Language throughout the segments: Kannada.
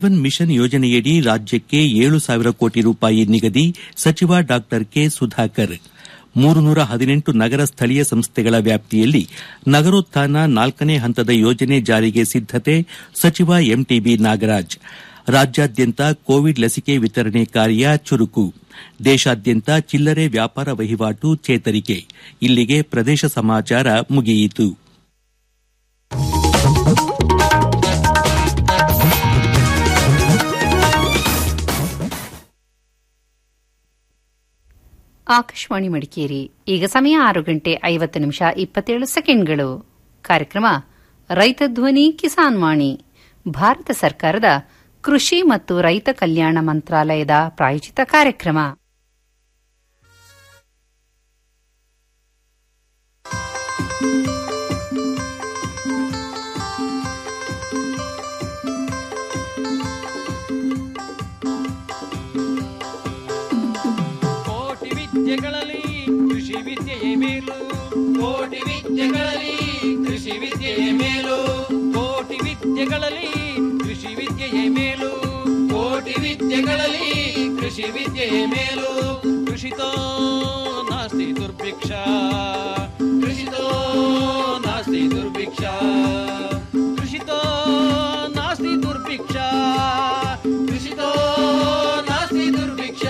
ಜೀವನ್ ಮಿಷನ್ ಯೋಜನೆಯಡಿ ರಾಜ್ಯಕ್ಕೆ ಏಳು ಸಾವಿರ ಕೋಟಿ ರೂಪಾಯಿ ನಿಗದಿ ಸಚಿವ ಡಾ ಕೆ ಸುಧಾಕರ್ ಮೂರುನೂರ ಹದಿನೆಂಟು ನಗರ ಸ್ಥಳೀಯ ಸಂಸ್ಥೆಗಳ ವ್ಯಾಪ್ತಿಯಲ್ಲಿ ನಗರೋತ್ಥಾನ ನಾಲ್ಕನೇ ಹಂತದ ಯೋಜನೆ ಜಾರಿಗೆ ಸಿದ್ದತೆ ಸಚಿವ ಎಂಟಿಬಿ ನಾಗರಾಜ್ ರಾಜ್ಯಾದ್ಯಂತ ಕೋವಿಡ್ ಲಸಿಕೆ ವಿತರಣೆ ಕಾರ್ಯ ಚುರುಕು ದೇಶಾದ್ಯಂತ ಚಿಲ್ಲರೆ ವ್ಯಾಪಾರ ವಹಿವಾಟು ಚೇತರಿಕೆ ಇಲ್ಲಿಗೆ ಪ್ರದೇಶ ಸಮಾಚಾರ ಮುಗಿಯಿತು ಆಕಾಶವಾಣಿ ಮಡಿಕೇರಿ ಈಗ ಸಮಯ ಆರು ಗಂಟೆ ಐವತ್ತು ನಿಮಿಷ ಇಪ್ಪತ್ತೇಳು ಸೆಕೆಂಡ್ಗಳು ಕಾರ್ಯಕ್ರಮ ರೈತ ಧ್ವನಿ ಕಿಸಾನ್ ವಾಣಿ ಭಾರತ ಸರ್ಕಾರದ ಕೃಷಿ ಮತ್ತು ರೈತ ಕಲ್ಯಾಣ ಮಂತ್ರಾಲಯದ ಪ್ರಾಯೋಜಿತ ಕಾರ್ಯಕ್ರಮ ಕೋಟಿ ವಿದ್ಯೆಗಳಲ್ಲಿ ಕೃಷಿ ವಿದ್ಯೆಯೇ ಮೇಲು ಕೋಟಿ ವಿದ್ಯೆಗಳಲ್ಲಿ ಕೃಷಿ ವಿದ್ಯೆಯ ಮೇಲು ಕೋಟಿ ವಿದ್ಯೆಗಳಲ್ಲಿ ಕೃಷಿ ವಿದ್ಯೆಯೇ ಮೇಲು ಕೋಟಿ ವಿದ್ಯೆಗಳಲ್ಲಿ ಕೃಷಿ ವಿದ್ಯೆಯ ಮೇಲು ಕೃಷಿತೋ ನಾಸ್ತಿ ದುರ್ಭಿಕ್ಷ ಕೃಷಿತೋ ನಾಸ್ತಿ ದುರ್ಭಿಕ್ಷ ಕೃಷಿತೋ ನಾಸ್ತಿ ದುರ್ಭಿಕ್ಷ ಕೃಷಿತೋ ನಾಸ್ತಿ ದುರ್ಭಿಕ್ಷ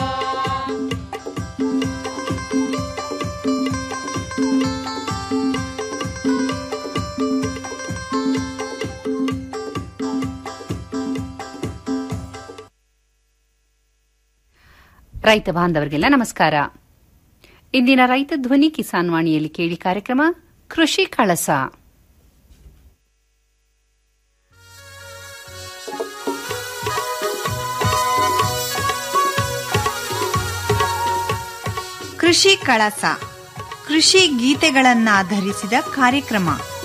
ರೈತ ಬಾಂಧವರಿಗೆಲ್ಲ ನಮಸ್ಕಾರ ಇಂದಿನ ರೈತ ಧ್ವನಿ ಕಿಸಾನ್ ವಾಣಿಯಲ್ಲಿ ಕೇಳಿ ಕಾರ್ಯಕ್ರಮ ಕೃಷಿ ಕಳಸ ಕೃಷಿ ಕಳಸ ಕೃಷಿ ಗೀತೆಗಳನ್ನಾಧರಿಸಿದ ಕಾರ್ಯಕ್ರಮ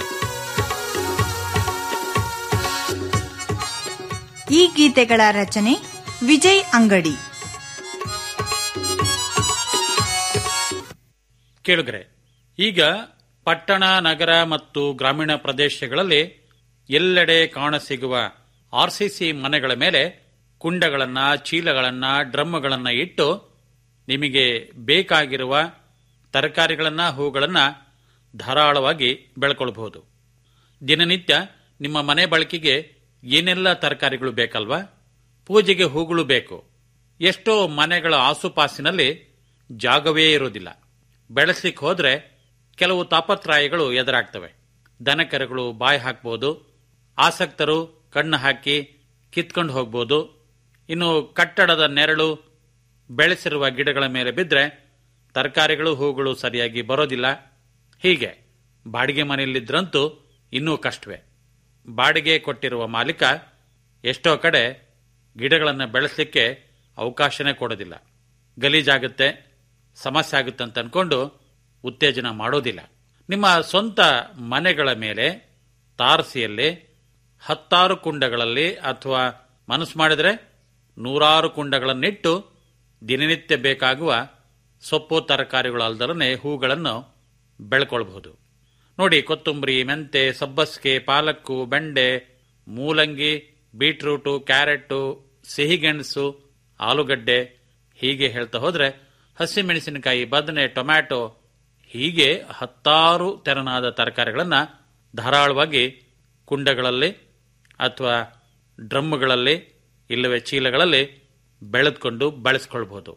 ಈ ಗೀತೆಗಳ ರಚನೆ ವಿಜಯ್ ಅಂಗಡಿ ಕೇಳುಗರೆ ಈಗ ಪಟ್ಟಣ ನಗರ ಮತ್ತು ಗ್ರಾಮೀಣ ಪ್ರದೇಶಗಳಲ್ಲಿ ಎಲ್ಲೆಡೆ ಕಾಣಸಿಗುವ ಆರ್ಸಿಸಿ ಮನೆಗಳ ಮೇಲೆ ಕುಂಡಗಳನ್ನ ಚೀಲಗಳನ್ನ ಡ್ರಮ್ಗಳನ್ನ ಇಟ್ಟು ನಿಮಗೆ ಬೇಕಾಗಿರುವ ತರಕಾರಿಗಳನ್ನ ಹೂಗಳನ್ನ ಧಾರಾಳವಾಗಿ ಬೆಳ್ಕೊಳ್ಬಹುದು ದಿನನಿತ್ಯ ನಿಮ್ಮ ಮನೆ ಬಳಕೆಗೆ ಏನೆಲ್ಲ ತರಕಾರಿಗಳು ಬೇಕಲ್ವಾ ಪೂಜೆಗೆ ಹೂಗಳು ಬೇಕು ಎಷ್ಟೋ ಮನೆಗಳ ಆಸುಪಾಸಿನಲ್ಲಿ ಜಾಗವೇ ಇರೋದಿಲ್ಲ ಬೆಳೆಸ್ಲಿಕ್ಕೆ ಹೋದ್ರೆ ಕೆಲವು ತಾಪತ್ರಾಯಗಳು ಎದುರಾಗ್ತವೆ ದನಕರುಗಳು ಬಾಯಿ ಹಾಕ್ಬೋದು ಆಸಕ್ತರು ಕಣ್ಣು ಹಾಕಿ ಕಿತ್ಕೊಂಡು ಹೋಗ್ಬೋದು ಇನ್ನು ಕಟ್ಟಡದ ನೆರಳು ಬೆಳೆಸಿರುವ ಗಿಡಗಳ ಮೇಲೆ ಬಿದ್ದರೆ ತರಕಾರಿಗಳು ಹೂಗಳು ಸರಿಯಾಗಿ ಬರೋದಿಲ್ಲ ಹೀಗೆ ಬಾಡಿಗೆ ಮನೆಯಲ್ಲಿದ್ರಂತೂ ಇನ್ನೂ ಕಷ್ಟವೇ ಬಾಡಿಗೆ ಕೊಟ್ಟಿರುವ ಮಾಲೀಕ ಎಷ್ಟೋ ಕಡೆ ಗಿಡಗಳನ್ನು ಬೆಳೆಸಲಿಕ್ಕೆ ಅವಕಾಶನೇ ಕೊಡೋದಿಲ್ಲ ಗಲೀಜಾಗುತ್ತೆ ಸಮಸ್ಯೆ ಆಗುತ್ತೆ ಅಂತ ಅನ್ಕೊಂಡು ಉತ್ತೇಜನ ಮಾಡೋದಿಲ್ಲ ನಿಮ್ಮ ಸ್ವಂತ ಮನೆಗಳ ಮೇಲೆ ತಾರಸಿಯಲ್ಲಿ ಹತ್ತಾರು ಕುಂಡಗಳಲ್ಲಿ ಅಥವಾ ಮನಸ್ಸು ಮಾಡಿದರೆ ನೂರಾರು ಕುಂಡಗಳನ್ನಿಟ್ಟು ದಿನನಿತ್ಯ ಬೇಕಾಗುವ ಸೊಪ್ಪು ತರಕಾರಿಗಳು ಅಲ್ದಲನೆ ಹೂಗಳನ್ನು ಬೆಳ್ಕೊಳ್ಬಹುದು ನೋಡಿ ಕೊತ್ತಂಬರಿ ಮೆಂತೆ ಸಬ್ಬಸ್ಗೆ ಪಾಲಕ್ಕು ಬೆಂಡೆ ಮೂಲಂಗಿ ಬೀಟ್ರೂಟು ಕ್ಯಾರೆಟ್ಟು ಸಿಹಿಗೆಣಸು ಆಲೂಗಡ್ಡೆ ಹೀಗೆ ಹೇಳ್ತಾ ಹೋದ್ರೆ ಹಸಿಮೆಣಸಿನಕಾಯಿ ಬದನೆ ಟೊಮ್ಯಾಟೊ ಹೀಗೆ ಹತ್ತಾರು ತೆರನಾದ ತರಕಾರಿಗಳನ್ನು ಧಾರಾಳವಾಗಿ ಕುಂಡಗಳಲ್ಲಿ ಅಥವಾ ಡ್ರಮ್ಗಳಲ್ಲಿ ಇಲ್ಲವೇ ಚೀಲಗಳಲ್ಲಿ ಬೆಳೆದುಕೊಂಡು ಬಳಸ್ಕೊಳ್ಬಹುದು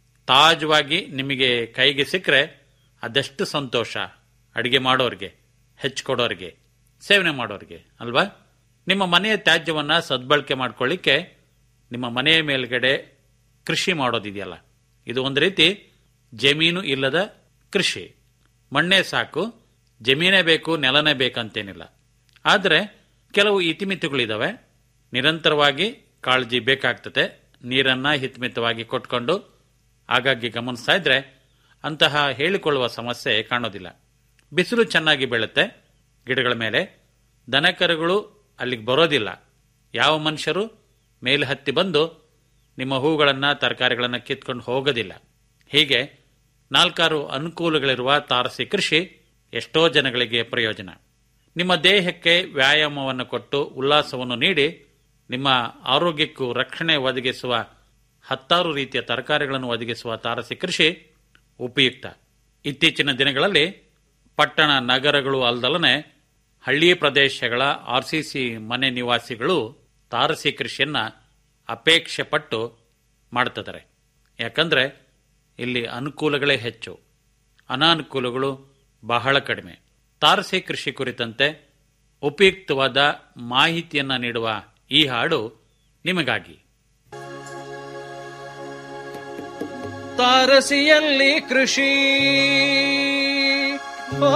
ತಾಜವಾಗಿ ನಿಮಗೆ ಕೈಗೆ ಸಿಕ್ಕರೆ ಅದೆಷ್ಟು ಸಂತೋಷ ಅಡಿಗೆ ಮಾಡೋರಿಗೆ ಹೆಚ್ಚಿಕೊಡೋರಿಗೆ ಸೇವನೆ ಮಾಡೋರಿಗೆ ಅಲ್ವಾ ನಿಮ್ಮ ಮನೆಯ ತ್ಯಾಜ್ಯವನ್ನ ಸದ್ಬಳಕೆ ಮಾಡ್ಕೊಳ್ಳಿಕ್ಕೆ ನಿಮ್ಮ ಮನೆಯ ಮೇಲ್ಗಡೆ ಕೃಷಿ ಮಾಡೋದಿದೆಯಲ್ಲ ಇದು ಒಂದು ರೀತಿ ಜಮೀನು ಇಲ್ಲದ ಕೃಷಿ ಮಣ್ಣೇ ಸಾಕು ಜಮೀನೇ ಬೇಕು ನೆಲನೇ ಬೇಕಂತೇನಿಲ್ಲ ಆದರೆ ಕೆಲವು ಇತಿಮಿತಿಗಳಿದಾವೆ ನಿರಂತರವಾಗಿ ಕಾಳಜಿ ಬೇಕಾಗ್ತದೆ ನೀರನ್ನ ಹಿತಮಿತವಾಗಿ ಕೊಟ್ಕೊಂಡು ಆಗಾಗ್ಗೆ ಗಮನಿಸ್ತಾ ಇದ್ರೆ ಅಂತಹ ಹೇಳಿಕೊಳ್ಳುವ ಸಮಸ್ಯೆ ಕಾಣೋದಿಲ್ಲ ಬಿಸಿಲು ಚೆನ್ನಾಗಿ ಬೀಳುತ್ತೆ ಗಿಡಗಳ ಮೇಲೆ ದನಕರುಗಳು ಅಲ್ಲಿಗೆ ಬರೋದಿಲ್ಲ ಯಾವ ಮನುಷ್ಯರು ಮೇಲೆ ಹತ್ತಿ ಬಂದು ನಿಮ್ಮ ಹೂಗಳನ್ನು ತರಕಾರಿಗಳನ್ನು ಕಿತ್ಕೊಂಡು ಹೋಗೋದಿಲ್ಲ ಹೀಗೆ ನಾಲ್ಕಾರು ಅನುಕೂಲಗಳಿರುವ ತಾರಸಿ ಕೃಷಿ ಎಷ್ಟೋ ಜನಗಳಿಗೆ ಪ್ರಯೋಜನ ನಿಮ್ಮ ದೇಹಕ್ಕೆ ವ್ಯಾಯಾಮವನ್ನು ಕೊಟ್ಟು ಉಲ್ಲಾಸವನ್ನು ನೀಡಿ ನಿಮ್ಮ ಆರೋಗ್ಯಕ್ಕೂ ರಕ್ಷಣೆ ಒದಗಿಸುವ ಹತ್ತಾರು ರೀತಿಯ ತರಕಾರಿಗಳನ್ನು ಒದಗಿಸುವ ತಾರಸಿ ಕೃಷಿ ಉಪಯುಕ್ತ ಇತ್ತೀಚಿನ ದಿನಗಳಲ್ಲಿ ಪಟ್ಟಣ ನಗರಗಳು ಅಲ್ದಲನೆ ಹಳ್ಳಿ ಪ್ರದೇಶಗಳ ಆರ್ಸಿಸಿ ಮನೆ ನಿವಾಸಿಗಳು ತಾರಸಿ ಕೃಷಿಯನ್ನ ಅಪೇಕ್ಷೆ ಪಟ್ಟು ಮಾಡ್ತಿದ್ದಾರೆ ಯಾಕಂದ್ರೆ ಇಲ್ಲಿ ಅನುಕೂಲಗಳೇ ಹೆಚ್ಚು ಅನಾನುಕೂಲಗಳು ಬಹಳ ಕಡಿಮೆ ತಾರಸಿ ಕೃಷಿ ಕುರಿತಂತೆ ಉಪಯುಕ್ತವಾದ ಮಾಹಿತಿಯನ್ನ ನೀಡುವ ಈ ಹಾಡು ನಿಮಗಾಗಿ ತಾರಸಿಯಲ್ಲಿ ಕೃಷಿ ಓ,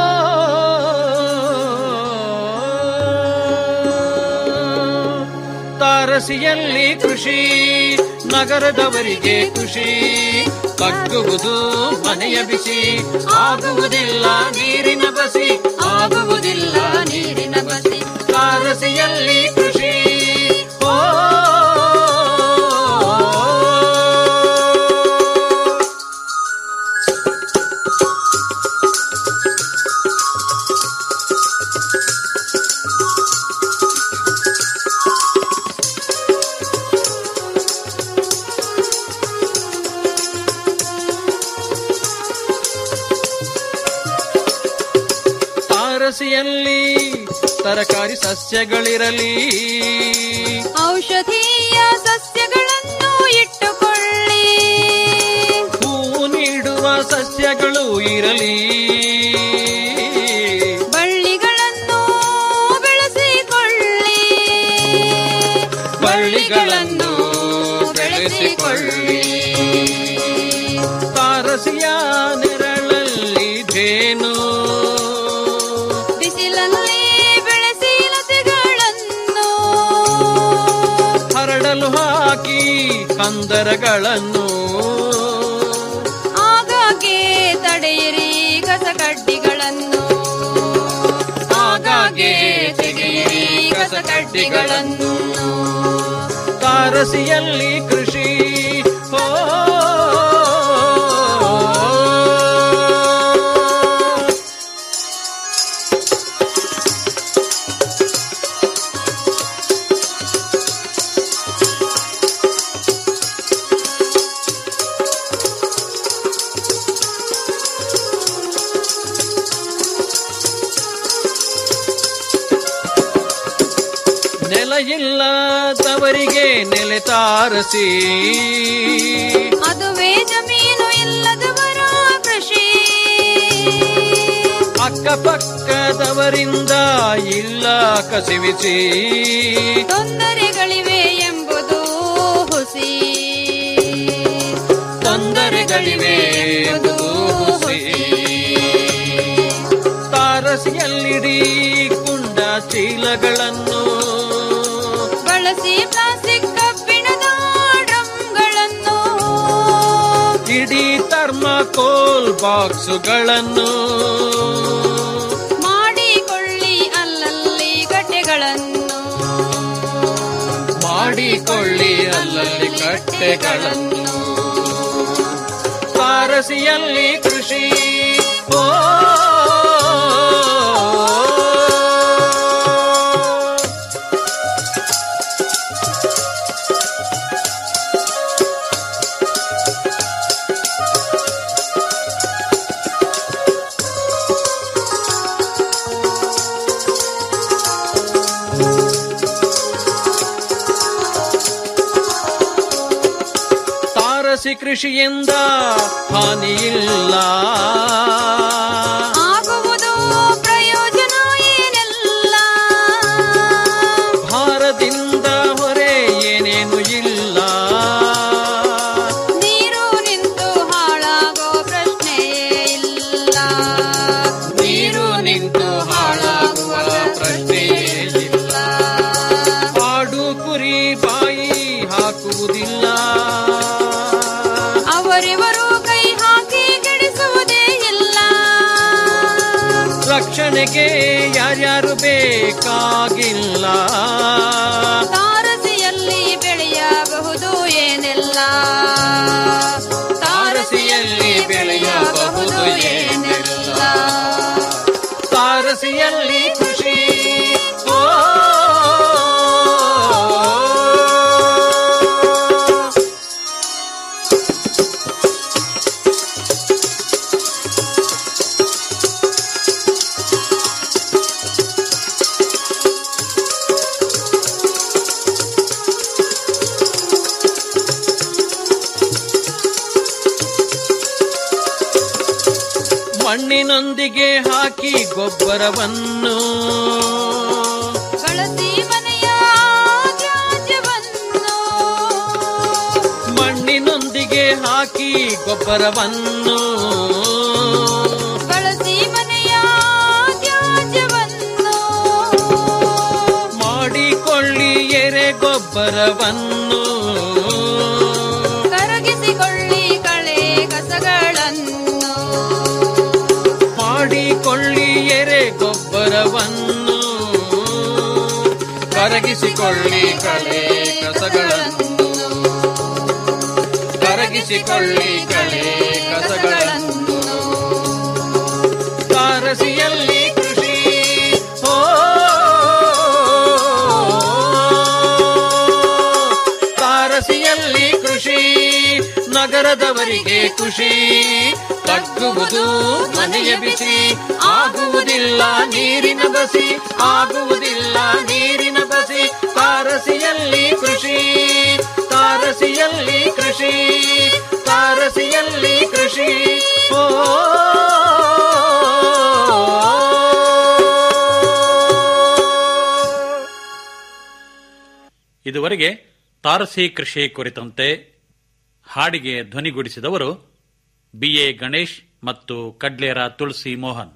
ತಾರಸಿಯಲ್ಲಿ ಕೃಷಿ ನಗರದವರಿಗೆ ಖುಷಿ ತಗ್ಗುವುದು ಮನೆಯ ಬಿಸಿ ಆಗುವುದಿಲ್ಲ ನೀರಿನ ಬಸಿ ಆಗುವುದಿಲ್ಲ ನೀರಿನ ಬಸಿ ತಾರಸಿಯಲ್ಲಿ ಕೃಷಿ ಓ ತಾರಸಿಯಲ್ಲಿ ತರಕಾರಿ ಸಸ್ಯಗಳಿರಲಿ ಔಷಧೀಯ ಸಸ್ಯಗಳನ್ನು ಇಟ್ಟುಕೊಳ್ಳಿ ಹೂವು ನೀಡುವ ಸಸ್ಯಗಳು ಇರಲಿ ಬಳ್ಳಿಗಳನ್ನು ಬೆಳೆಸಿಕೊಳ್ಳಿ ಬಳ್ಳಿಗಳನ್ನು ಬೆಳೆಸಿಕೊಳ್ಳಿ ತಾರಸಿಯ ನೆರಳಲ್ಲಿ ಜೇನು ಬಿಸಿಲಲ್ಲಿ ಬೆಳೆಸಿ ಲತೆಗಳನ್ನು ಹರಡಲು ಹಾಕಿ ಕಂದರಗಳನ್ನು ಆಗಾಗ್ಗೆ ತಡೆಯಿರಿ ಕಸಕಡ್ಡಿಗಳನ್ನು ಆಗಾಗ್ಗೆ ತೆಗೆಯಿರಿ ಕಸಕಡ್ಡಿಗಳನ್ನು ತಾರಸಿಯಲ್ಲಿ ಕೃಷಿ ಓ ನೆಲ ಇಲ್ಲದವರಿಗೆ ನೆಲೆ ತಾರಸಿ ಅದುವೇ ಜಮೀನು ಇಲ್ಲದವರ ಕೃಷಿ ಅಕ್ಕಪಕ್ಕದವರಿಂದ ಇಲ್ಲ ಕಸಿವಿಸಿ ತೊಂದರೆಗಳಿವೆ ಎಂಬುದು ಹುಸಿ ತೊಂದರೆಗಳಿವೆ ಎಂಬುದು ಹುಸಿ. ತಾರಸಿಯಲ್ಲಿಡಿ ಕುಂಡ ಚೀಲಗಳನ್ನು ಬಳಸಿ ಪ್ಲಾಸ್ಟಿಕ್ ಕಬ್ಬಿಣದ ಡ್ರಮ್ಗಳನ್ನು ಇಡೀ ಥರ್ಮಾಕೋಲ್ ಬಾಕ್ಸುಗಳನ್ನು ಮಾಡಿಕೊಳ್ಳಿ ಅಲ್ಲಲ್ಲಿ ಗಟ್ಟೆಗಳನ್ನು ಮಾಡಿಕೊಳ್ಳಿ ಅಲ್ಲಲ್ಲಿ ಕಟ್ಟೆಗಳನ್ನು ತಾರಸಿಯಲ್ಲಿ ಕೃಷಿ ಓ ತಾರಸಿ ಕೃಷಿಯಿಂದ ಹಾನಿಯಿಲ್ಲ ಆಗುವುದು ಪ್ರಯೋಜನ ಏನೆಲ್ಲ ಭಾರದಿಂದ ಹೊರೆ ಏನೇನು ಇಲ್ಲ ನೀರು ನಿಂತು ಹಾಳಾಗೋ ಪ್ರಶ್ನೆಯೇ ಇಲ್ಲ ನೀರು ನಿಂತು ಹಾಳಾಗುವ ಪ್ರಶ್ನೆಯೇ ಇಲ್ಲ ಆಡು ಕುರಿ ಬಾಯಿ ಹಾಕುವುದಿಲ್ಲ ಅವರಿವರು ಕೈ ಹಾಕಿ ಕೆಡಿಸುವುದೇ ಇಲ್ಲ ರಕ್ಷಣೆಗೆ ಯಾರ್ಯಾರು ಬೇಕಾಗಿಲ್ಲ ತಾರಸಿಯಲ್ಲಿ ಬೆಳೆಯಬಹುದು ಏನೆಲ್ಲ ತಾರಸಿಯಲ್ಲಿ ಬೆಳೆಯಬಹುದು ಏನೆಲ್ಲ ತಾರಸಿಯಲ್ಲಿ ಕೃಷಿ ಓ ಮಣ್ಣಿನೊಂದಿಗೆ ಹಾಕಿ ಗೊಬ್ಬರವನ್ನು ಬಳಸಿ ಮನೆಯ ತ್ಯಾಜ್ಯವನ್ನು ಮಣ್ಣಿನೊಂದಿಗೆ ಹಾಕಿ ಗೊಬ್ಬರವನ್ನು ಬಳಸಿ ಮನೆಯ ತ್ಯಾಜ್ಯವನ್ನು ಮಾಡಿಕೊಳ್ಳಿ ಎರೆ ಗೊಬ್ಬರವನ್ನು ಕರಗಿಸಿಕೊಳ್ಳಿ ಕಳೆ ಕಸಗಳನ್ನು ಮಾಡಿಕೊಳ್ಳಿ ಎರೆ ಗೊಬ್ಬರವನ್ನು ಕರಗಿಸಿಕೊಳ್ಳಿ ಕಳೆ ಕಸಗಳನ್ನು ಕರಗಿಸಿಕೊಳ್ಳಿ ಕಳೆ ಕಸಗಳನ್ನು ತಾರಸಿಯಲ್ಲಿ ಕೃಷಿ ಓ ತಾರಸಿಯಲ್ಲಿ ಕೃಷಿ ನಗರದವರಿಗೆ ಖುಷಿ ತಗ್ಗುವುದು ಮನೆಯ ಬಿಸಿ ಆಗುವುದಿಲ್ಲ ನೀರಿನ ಬಸಿ ಆಗುವುದಿಲ್ಲ ನೀರಿನ ಬಸಿ ತಾರಸಿಯಲ್ಲಿ ಕೃಷಿ ತಾರಸಿಯಲ್ಲಿ ಕೃಷಿ ತಾರಸಿಯಲ್ಲಿ ಕೃಷಿ ಓ ಇದುವರೆಗೆ ತಾರಸಿ ಕೃಷಿ ಕುರಿತಂತೆ ಹಾಡಿಗೆ ಧ್ವನಿಗೂಡಿಸಿದವರು ಬಿಎ ಗಣೇಶ್ ಮತ್ತು ಕಡ್ಲೇರ ತುಳಸಿ ಮೋಹನ್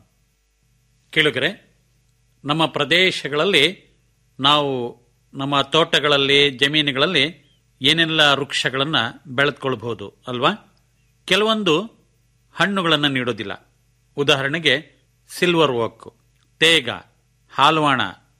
ಕೇಳುಗರೆ ನಮ್ಮ ಪ್ರದೇಶಗಳಲ್ಲಿ ನಾವು ನಮ್ಮ ತೋಟಗಳಲ್ಲಿ ಜಮೀನುಗಳಲ್ಲಿ ಏನೆಲ್ಲ ವೃಕ್ಷಗಳನ್ನು ಬೆಳೆದುಕೊಳ್ಬಹುದು ಅಲ್ವಾ ಕೆಲವೊಂದು ಹಣ್ಣುಗಳನ್ನು ನೀಡೋದಿಲ್ಲ ಉದಾಹರಣೆಗೆ ಸಿಲ್ವರ್ ಓಕ್ ತೇಗ ಹಾಲ್ವಾಣ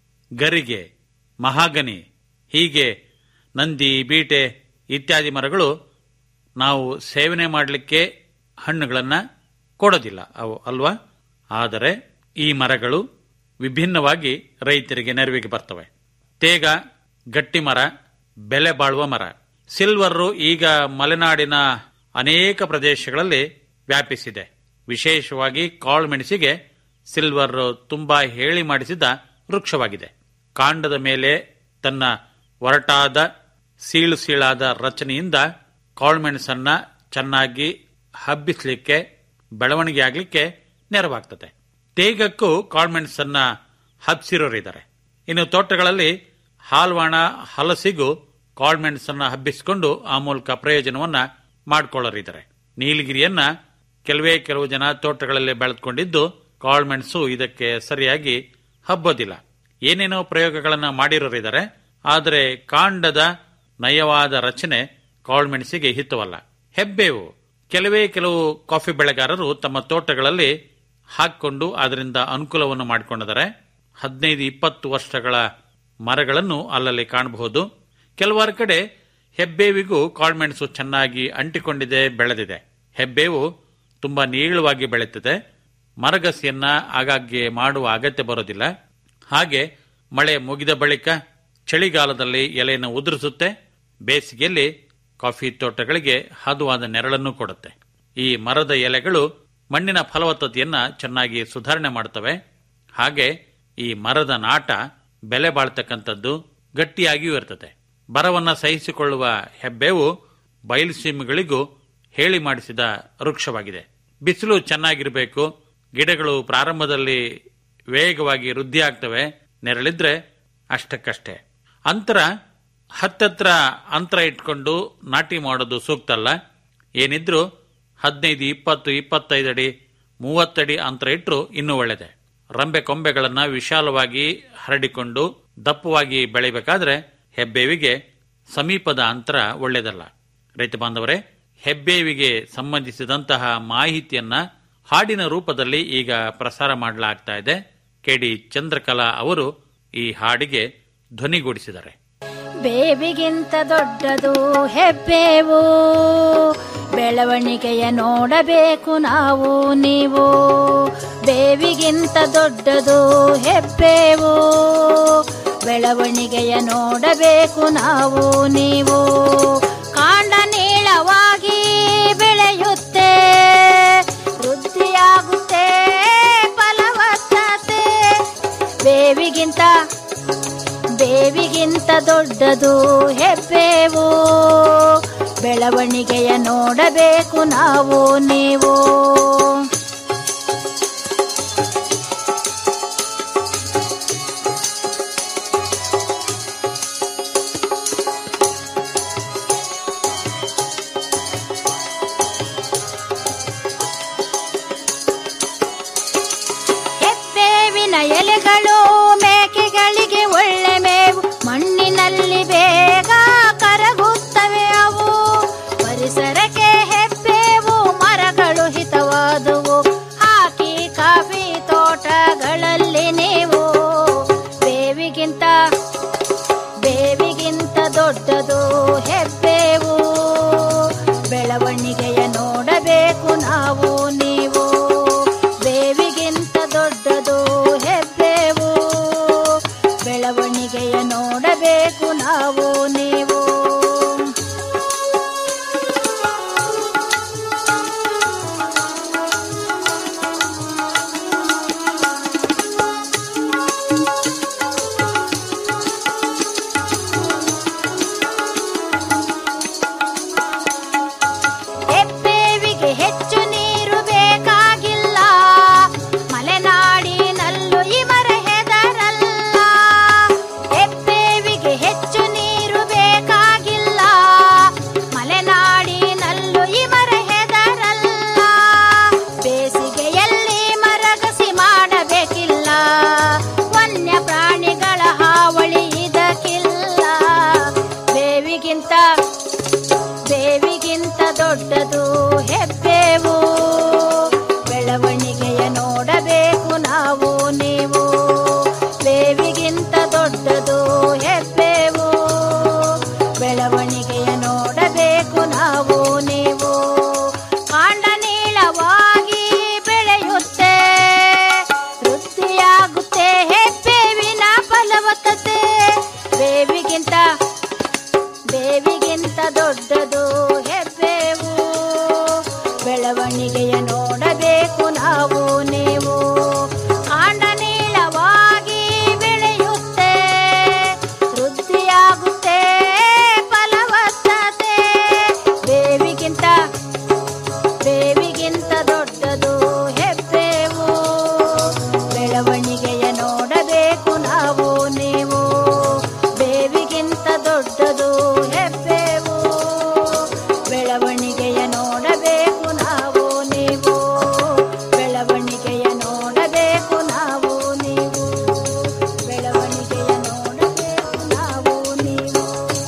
ಗರಿಗೆ ಮಹಾಗನಿ ಹೀಗೆ ನಂದಿ ಬೀಟೆ ಇತ್ಯಾದಿ ಮರಗಳು ನಾವು ಸೇವನೆ ಮಾಡಲಿಕ್ಕೆ ಹಣ್ಣುಗಳನ್ನು ಕೊಡೋದಿಲ್ಲ ಅವು ಅಲ್ವಾ ಆದರೆ ಈ ಮರಗಳು ವಿಭಿನ್ನವಾಗಿ ರೈತರಿಗೆ ನೆರವಿಗೆ ಬರ್ತವೆ ತೇಗ ಗಟ್ಟಿ ಮರ ಬೆಲೆ ಬಾಳುವ ಮರ ಸಿಲ್ವರು ಈಗ ಮಲೆನಾಡಿನ ಅನೇಕ ಪ್ರದೇಶಗಳಲ್ಲಿ ವ್ಯಾಪಿಸಿದೆ ವಿಶೇಷವಾಗಿ ಕಾಳುಮೆಣಸಿಗೆ ಸಿಲ್ವರ್ ತುಂಬಾ ಹೇಳಿ ಮಾಡಿಸಿದ ವೃಕ್ಷವಾಗಿದೆ ಕಾಂಡದ ಮೇಲೆ ತನ್ನ ಒರಟಾದ ಸೀಳು ಸೀಳಾದ ರಚನೆಯಿಂದ ಕಾಳುಮೆಣಸನ್ನ ಚೆನ್ನಾಗಿ ಹಬ್ಬಿಸಲಿಕ್ಕೆ ಬೆಳವಣಿಗೆ ಆಗಲಿಕ್ಕೆ ನೆರವಾಗ್ತದೆ ತೇಗಕ್ಕೂ ಕಾಳುಮೆಣಸನ್ನ ಹಬ್ಸಿರೋರಿದ್ದಾರೆ ಇನ್ನು ತೋಟಗಳಲ್ಲಿ ಹಾಲ್ವಾಣ ಹಲಸಿಗೂ ಕಾಳುಮೆಣಸನ್ನ ಹಬ್ಬಿಸಿಕೊಂಡು ಆ ಮೂಲಕ ಪ್ರಯೋಜನವನ್ನ ಮಾಡಿಕೊಳ್ಳೋರಿದ್ದಾರೆ ನೀಲಗಿರಿಯನ್ನ ಕೆಲವೇ ಕೆಲವು ಜನ ತೋಟಗಳಲ್ಲಿ ಬೆಳೆದುಕೊಂಡಿದ್ದು ಕಾಳುಮೆಣಸು ಇದಕ್ಕೆ ಸರಿಯಾಗಿ ಹಬ್ಬೋದಿಲ್ಲ ಏನೇನೋ ಪ್ರಯೋಗಗಳನ್ನ ಮಾಡಿರೋರಿದ್ದಾರೆ ಆದರೆ ಕಾಂಡದ ನಯವಾದ ರಚನೆ ಕಾಳುಮೆಣಸಿಗೆ ಹಿತವಲ್ಲ ಹೆಬ್ಬೇವು ಕೆಲವೇ ಕೆಲವು ಕಾಫಿ ಬೆಳೆಗಾರರು ತಮ್ಮ ತೋಟಗಳಲ್ಲಿ ಹಾಕಿಕೊಂಡು ಅದರಿಂದ ಅನುಕೂಲವನ್ನು ಮಾಡಿಕೊಂಡಿದ್ದಾರೆ ಹದಿನೈದು ಇಪ್ಪತ್ತು ವರ್ಷಗಳ ಮರಗಳನ್ನು ಅಲ್ಲಲ್ಲಿ ಕಾಣಬಹುದು ಕೆಲವಾರು ಕಡೆ ಹೆಬ್ಬೇವಿಗೂ ಕಾಳುಮೆಣಸು ಚೆನ್ನಾಗಿ ಅಂಟಿಕೊಂಡಿದೆ ಬೆಳೆದಿದೆ ಹೆಬ್ಬೇವು ತುಂಬಾ ನೀಳವಾಗಿ ಬೆಳೆಯುತ್ತದೆ ಮರಗಸಿಯನ್ನ ಆಗಾಗ್ಗೆ ಮಾಡುವ ಅಗತ್ಯ ಬರೋದಿಲ್ಲ ಹಾಗೆ ಮಳೆ ಮುಗಿದ ಬಳಿಕ ಚಳಿಗಾಲದಲ್ಲಿ ಎಲೆಯನ್ನು ಉದುರಿಸುತ್ತೆ ಬೇಸಿಗೆಯಲ್ಲಿ ಕಾಫಿ ತೋಟಗಳಿಗೆ ಹದವಾದ ನೆರಳನ್ನು ಕೊಡುತ್ತೆ ಈ ಮರದ ಎಲೆಗಳು ಮಣ್ಣಿನ ಫಲವತ್ತತೆಯನ್ನ ಚೆನ್ನಾಗಿ ಸುಧಾರಣೆ ಮಾಡುತ್ತವೆ ಹಾಗೆ ಈ ಮರದ ನಾಟ ಬೆಲೆ ಬಾಳ್ತಕ್ಕಂಥದ್ದು ಗಟ್ಟಿಯಾಗಿಯೂ ಇರ್ತದೆ ಬರವನ್ನ ಸಹಿಸಿಕೊಳ್ಳುವ ಹೆಬ್ಬೇವು ಬಯಲುಸೀಮೆಗಳಿಗೂ ಹೇಳಿ ಮಾಡಿಸಿದ ವೃಕ್ಷವಾಗಿದೆ ಬಿಸಿಲು ಚೆನ್ನಾಗಿರಬೇಕು ಗಿಡಗಳು ಪ್ರಾರಂಭದಲ್ಲಿ ವೇಗವಾಗಿ ವೃದ್ಧಿ ಆಗ್ತವೆ ನೆರಳಿದ್ರೆ ಅಷ್ಟಕ್ಕಷ್ಟೇ ಅಂತರ ಹತ್ತತ್ರ ಅಂತರ ಇಟ್ಕೊಂಡು ನಾಟಿ ಮಾಡೋದು ಸೂಕ್ತ ಅಲ್ಲ ಏನಿದ್ರು ಹದಿನೈದು ಇಪ್ಪತ್ತು ಇಪ್ಪತ್ತೈದು ಅಡಿ ಮೂವತ್ತಡಿ ಅಂತರ ಇಟ್ಟರು ಇನ್ನೂ ಒಳ್ಳೆದೆ ರಂಬೆ ಕೊಂಬೆಗಳನ್ನ ವಿಶಾಲವಾಗಿ ಹರಡಿಕೊಂಡು ದಪ್ಪವಾಗಿ ಬೆಳಿಬೇಕಾದ್ರೆ ಹೆಬ್ಬೇವಿಗೆ ಸಮೀಪದ ಅಂತರ ಒಳ್ಳೆಯದಲ್ಲ ರೈತ ಬಾಂಧವರೇ ಹೆಬ್ಬೇವಿಗೆ ಸಂಬಂಧಿಸಿದಂತಹ ಮಾಹಿತಿಯನ್ನ ಹಾಡಿನ ರೂಪದಲ್ಲಿ ಈಗ ಪ್ರಸಾರ ಮಾಡಲಾಗ್ತಾ ಇದೆ ಕೆಡಿ ಚಂದ್ರಕಲಾ ಅವರು ಈ ಹಾಡಿಗೆ ಧ್ವನಿಗೂಡಿಸಿದ್ದಾರೆ ಬೇವಿಗಿಂತ ದೊಡ್ಡದು ಹೆಬ್ಬೇವು ಬೆಳವಣಿಗೆಯ ನೋಡಬೇಕು ನಾವು ನೀವು ಬೇವಿಗಿಂತ ದೊಡ್ಡದು ಹೆಬ್ಬೇವು ಬೆಳವಣಿಗೆಯ ನೋಡಬೇಕು ನಾವು ನೀವು ಕಾಂಡ ನೀಳವಾಗಿ ಬೆಳೆಯುತ್ತೆ ವೃದ್ಧಿಯಾಗುತ್ತೆ ಫಲವತ್ತತೆ ಬೇವಿಗಿಂತ ಬೇವಿಗಿಂತ ದೊಡ್ಡದು ಹೆಬ್ಬೇವು ಬೆಳವಣಿಗೆಯ ನೋಡಬೇಕು ನಾವು ನೀವು ಹೆಬ್ಬೇವು ಬೆಳವಣಿಗೆಯ ನೋಡಬೇಕು ನಾವು ನೀವು ಬೇವಿಗಿಂತ ದೊಡ್ಡದು ಹೆಬ್ಬೇವು ಬೆಳವಣಿಗೆಯ ನೋಡಬೇಕು ನಾವು ನೀವು ಹೆಬ್ಬೇವಿಗೆ ಹೆಚ್ಚು ನೀರು ಬೇಕಾಗಿಲ್ಲ ಮಲೆನಾಡಿನಲ್ಲೂ ಈ ಮರ ಹೆದರಲ್ಲ ಹೆಬ್ಬೇವಿಗೆ ಹೆಚ್ಚು ನೀರು ಬೇಕಾಗಿಲ್ಲ ಮಲೆನಾಡಿನಲ್ಲೂ ಈ ಮರ ಹೆದರಲ್ಲ ಬೇಸಿಗೆಯಲ್ಲಿ ಮರಗಸಿ ಮಾಡಬೇಕಿಲ್ಲ ವನ್ಯ ಪ್ರಾಣಿಗಳ ಹಾವಳಿ ಇದಕ್ಕಿಲ್ಲ ಬೇವಿಗಿಂತ ಬೇವಿಗಿಂತ ದೊಡ್ಡದು ಹೆಬ್ಬೇವು ಬೆಳವಣಿಗೆಯ ನೋಡಬೇಕು ನಾವು ನೀವು ಬೇವಿಗಿಂತ ದೊಡ್ಡದು ಹೆಬ್ಬೇವು ಬೆಳವಣಿಗೆಯ ನೋಡಬೇಕು ನಾವು ನೀವು ಕಾಂಡ ನೀಳವಾಗಿ ಬೆಳೆಯುತ್ತೆ ವೃದ್ಧಿಯಾಗುತ್ತೆ ಹೆಬ್ಬೇವಿನ ಫಲವತ್ತತೆ ಬೇವಿಗಿಂತ ಬೇವಿಗಿಂತ ದೊಡ್ಡದು ಹೆಬ್ಬೇವು ಬೆಳವಣಿಗೆಯ ನೋಡಬೇಕು ನಾವು ನೀವು ಕಾಂಡ ನೀಳವಾಗಿ ಬೆಳೆಯುತ್ತೆ ವೃದ್ಧಿಯಾಗುತ್ತೆ ಫಲವತ್ತತೆ ಬೇವಿಗಿಂತ ಬೇವಿಗಿಂತ ದೊಡ್ಡದು ಹೆಬ್ಬೇವು ಬೆಳವಣಿಗೆಯ ನೋಡಬೇಕು ನಾವು ನೀವು ಬೇವಿಗಿಂತ ದೊಡ್ಡದು ಹೆಬ್ಬೇವು ಬೆಳವಣಿಗೆಯ ನೋಡಬೇಕು ನಾವು ನೀವು ಬೆಳವಣಿಗೆಯ ನೋಡಬೇಕು ನಾವು ನೀವು ಬೆಳವಣಿಗೆಯ ನೋಡಬೇಕು ನಾವು ನೀವು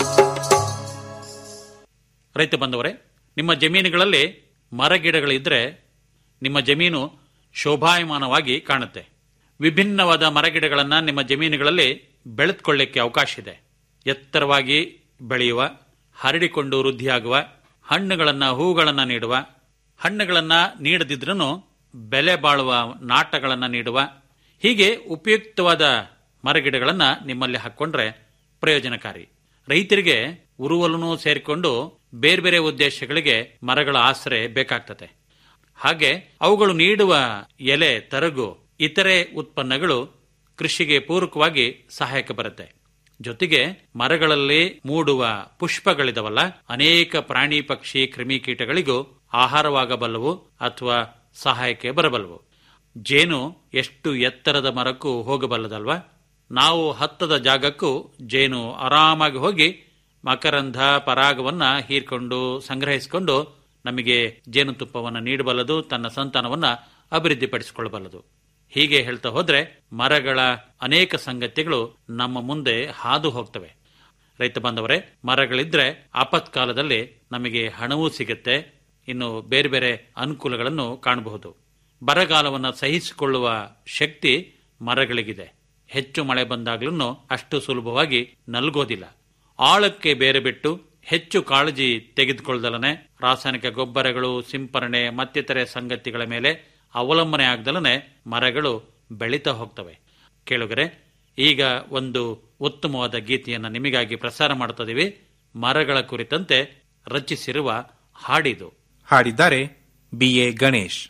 ರೈತ ಬಂದವರೇ ನಿಮ್ಮ ಜಮೀನುಗಳಲ್ಲಿ ಮರಗಿಡಗಳಿದ್ರೆ ನಿಮ್ಮ ಜಮೀನು ಶೋಭಾಯಮಾನವಾಗಿ ಕಾಣುತ್ತೆ ವಿಭಿನ್ನವಾದ ಮರಗಿಡಗಳನ್ನ ನಿಮ್ಮ ಜಮೀನುಗಳಲ್ಲಿ ಬೆಳೆದುಕೊಳ್ಳಿಕ್ಕೆ ಅವಕಾಶ ಇದೆ ಎತ್ತರವಾಗಿ ಬೆಳೆಯುವ ಹರಡಿಕೊಂಡು ವೃದ್ಧಿಯಾಗುವ ಹಣ್ಣುಗಳನ್ನ ಹೂಗಳನ್ನ ನೀಡುವ ಹಣ್ಣುಗಳನ್ನ ನೀಡದಿದ್ರೂ ಬೆಲೆ ಬಾಳುವ ನಾಟಗಳನ್ನ ನೀಡುವ ಹೀಗೆ ಉಪಯುಕ್ತವಾದ ಮರಗಿಡಗಳನ್ನ ನಿಮ್ಮಲ್ಲಿ ಹಾಕೊಂಡ್ರೆ ಪ್ರಯೋಜನಕಾರಿ ರೈತರಿಗೆ ಉರುವಲೂ ಸೇರಿಕೊಂಡು ಬೇರೆ ಬೇರೆ ಉದ್ದೇಶಗಳಿಗೆ ಮರಗಳ ಆಸರೆ ಬೇಕಾಗ್ತದೆ ಹಾಗೆ ಅವುಗಳು ನೀಡುವ ಎಲೆ ತರಗು ಇತರೆ ಉತ್ಪನ್ನಗಳು ಕೃಷಿಗೆ ಪೂರಕವಾಗಿ ಸಹಾಯಕ ಬರುತ್ತೆ ಜೊತೆಗೆ ಮರಗಳಲ್ಲಿ ಮೂಡುವ ಪುಷ್ಪಗಳಿದವಲ್ಲ ಅನೇಕ ಪ್ರಾಣಿ ಪಕ್ಷಿ ಕ್ರಿಮಿಕೀಟಗಳಿಗೂ ಆಹಾರವಾಗಬಲ್ಲವು ಅಥವಾ ಸಹಾಯಕ್ಕೆ ಬರಬಲ್ಲವು ಜೇನು ಎಷ್ಟು ಎತ್ತರದ ಮರಕ್ಕೂ ಹೋಗಬಲ್ಲದಲ್ವಾ ನಾವು ಹತ್ತದ ಜಾಗಕ್ಕೂ ಜೇನು ಆರಾಮಾಗಿ ಹೋಗಿ ಮಕರಂಧ ಪರಾಗವನ್ನ ಹೀರ್ಕೊಂಡು ಸಂಗ್ರಹಿಸಿಕೊಂಡು ನಮಗೆ ಜೇನುತುಪ್ಪವನ್ನು ನೀಡಬಲ್ಲದು ತನ್ನ ಸಂತಾನವನ್ನ ಅಭಿವೃದ್ಧಿಪಡಿಸಿಕೊಳ್ಳಬಲ್ಲದು ಹೀಗೆ ಹೇಳ್ತಾ ಹೋದ್ರೆ ಮರಗಳ ಅನೇಕ ಸಂಗತಿಗಳು ನಮ್ಮ ಮುಂದೆ ಹಾದು ಹೋಗ್ತವೆ ರೈತ ಬಾಂಧವರೇ ಮರಗಳಿದ್ರೆ ಆಪತ್ಕಾಲದಲ್ಲಿ ನಮಗೆ ಹಣವೂ ಸಿಗುತ್ತೆ ಇನ್ನು ಬೇರೆ ಬೇರೆ ಅನುಕೂಲಗಳನ್ನು ಕಾಣಬಹುದು ಬರಗಾಲವನ್ನು ಸಹಿಸಿಕೊಳ್ಳುವ ಶಕ್ತಿ ಮರಗಳಿಗಿದೆ ಹೆಚ್ಚು ಮಳೆ ಬಂದಾಗ್ಲೂ ಅಷ್ಟು ಸುಲಭವಾಗಿ ನಲ್ಗೋದಿಲ್ಲ ಆಳಕ್ಕೆ ಬೇರೆ ಬಿಟ್ಟು ಹೆಚ್ಚು ಕಾಳಜಿ ತೆಗೆದುಕೊಳ್ಳದಲನೆ ರಾಸಾಯನಿಕ ಗೊಬ್ಬರಗಳು ಸಿಂಪರಣೆ ಮತ್ತಿತರೆ ಸಂಗತಿಗಳ ಮೇಲೆ ಅವಲಂಬನೆ ಆಗದಲನೆ ಮರಗಳು ಬೆಳೀತಾ ಹೋಗ್ತವೆ ಕೇಳುಗರೆ ಈಗ ಒಂದು ಉತ್ತಮವಾದ ಗೀತೆಯನ್ನು ನಿಮಗಾಗಿ ಪ್ರಸಾರ ಮಾಡ್ತಿದ್ದೀವಿ ಮರಗಳ ಕುರಿತಂತೆ ರಚಿಸಿರುವ ಹಾಡಿದು ಹಾಡಿದ್ದಾರೆ ಬಿ ಎ ಗಣೇಶ್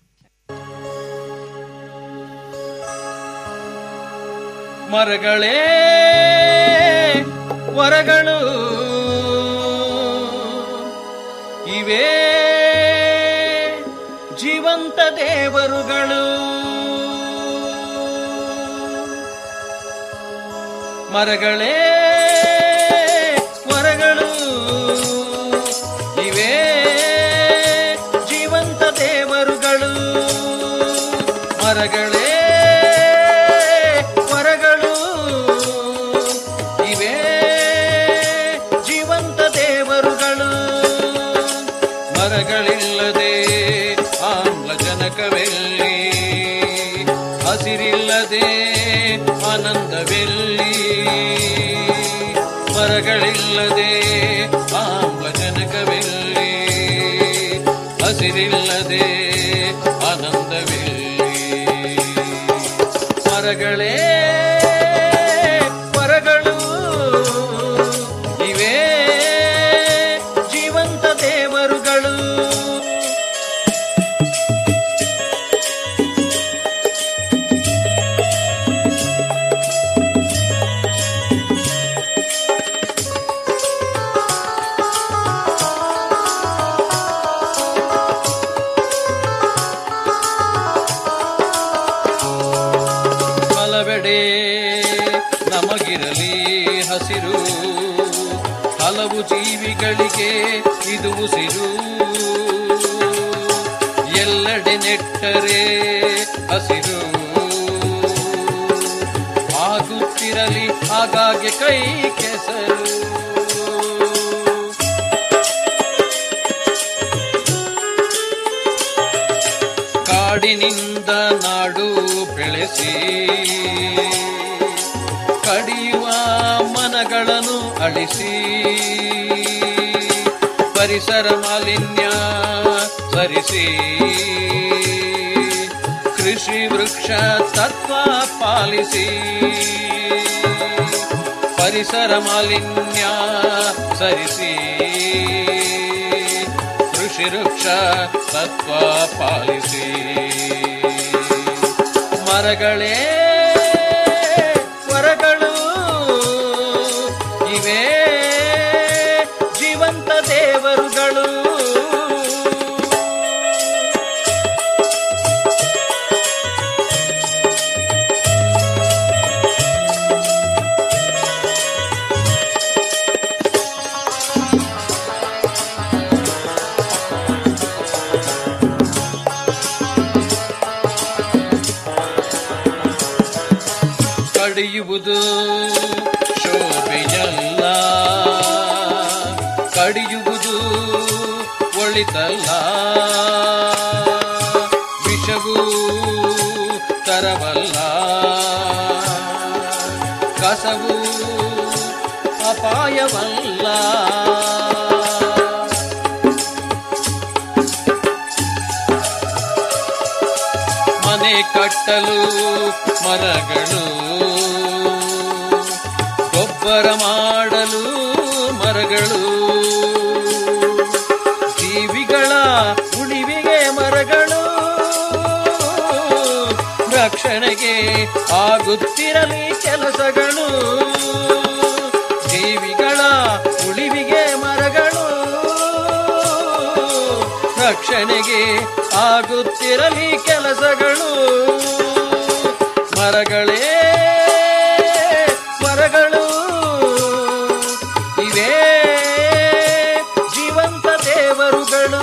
ಮರಗಳೇ ವರಗಳು ಇವೇ ಜೀವಂತ ದೇವರುಗಳು ಮರಗಳೇ ವರಗಳು ಇವೇ ಜೀವಂತ ದೇವರುಗಳು ಮರಗಳೇ ವರಗಳು ಇವೇ ಜೀವಂತ ದೇವರುಗಳು ಮರಗಳಿಲ್ಲದೆ ಆಮ್ಲಜನಕವೆಲ್ಲಿ ಹಸಿರಿಲ್ಲದೆ ಆನಂದವೆಲ್ಲಿ ಮರಗಳಿಲ್ಲದೆ ಆನಂದವಿಲ್ಲಿ ಮರಗಳೇ ಮರಗಳು ಇವೇ ಜೀವಂತ ದೇವರುಗಳು ಹಲವೆಡೆ ನಮಗಿರಲಿ ಹಸಿರು ಹಲವು ಜೀವಿಗಳಿಗೆ ಇದು ಉಸಿರು ಎಲ್ಲೆಡೆ ನೆಟ್ಟರೆ ಹಸಿರು ಆಗುತ್ತಿರಲಿ ಆಗಾಗ್ಗೆ ಕೈ ಕೆಸರು ಕಾಡಿನಿಂದ ನಾಡು ಬೆಳೆಸಿ ಕಡಿಯುವ ಮನಗಳನ್ನು ಅಳಿಸಿ ಪರಿಸರ ಮಾಲಿನ್ಯ ಸರಿಸಿ ಕೃಷಿ ವೃಕ್ಷ ತತ್ವ ಪಾಲಿಸಿ ಪರಿಸರ ಮಾಲಿನ್ಯ ಸರಿಸಿ ಕೃಷಿ ವೃಕ್ಷ ತತ್ವ ಪಾಲಿಸಿ ಮರಗಳೇ ವರಗಳು ಇವೇ ಜೀವಂತ ದೇವರುಗಳು ಕಡಿಯುವುದು ಶೋಭೆಯಲ್ಲ ಕಡಿಯುವುದು ಒಳಿತಲ್ಲ ವಿಷವೂ ತರವಲ್ಲ ಕಸವು ಅಪಾಯವಲ್ಲ ಮನೆ ಕಟ್ಟಲು ಮರಗಳು ಗೊಬ್ಬರ ಮಾಡಲು ಮರಗಳು ಜೀವಿಗಳ ಉಳಿವಿಗೆ ಮರಗಳು ರಕ್ಷಣೆಗೆ ಆಗುತ್ತಿರಲಿ ಕೆಲಸಗಳು ಜೀವಿಗಳ ಉಳಿವಿಗೆ ಮರಗಳು ರಕ್ಷಣೆಗೆ ಆಗುತ್ತಿರಲಿ ಕೆಲಸಗಳು ಮರಗಳೇ ಮರಗಳು ಇವೇ ಜೀವಂತ ದೇವರುಗಳು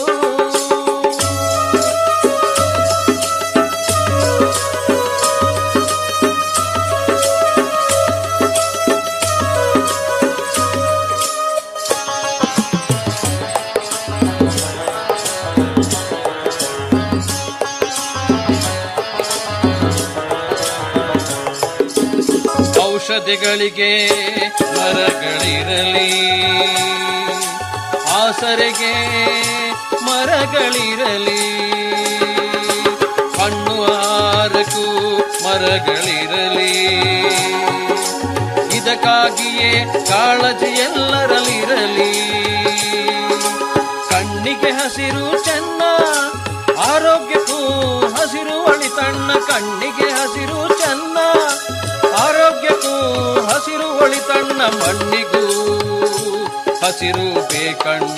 ಔಷಧಿಗಳಿಗೆ ಮರಗಳಿರಲಿ ಆಸರೆಗೆ ಮರಗಳಿರಲಿ ಹಣ್ಣು ಆರಕ್ಕೂ ಮರಗಳಿರಲಿ ಇದಕ್ಕಾಗಿಯೇ ಕಾಳಜಿ ಎಲ್ಲರಲ್ಲಿರಲಿ ಕಣ್ಣಿಗೆ ಹಸಿರು ಚೆನ್ನ ಆರೋಗ್ಯಕ್ಕೂ ಹಸಿರು ಒಳಿತಣ್ಣ ಕಣ್ಣಿಗೆ ಹಸಿರು ಚೆನ್ನ ಆರೋಗ್ಯಕ್ಕೂ ಹಸಿರು ಒಳಿತಣ್ಣ ಮಣ್ಣಿಗೂ ಹಸಿರು ಬೇಕಣ್ಣ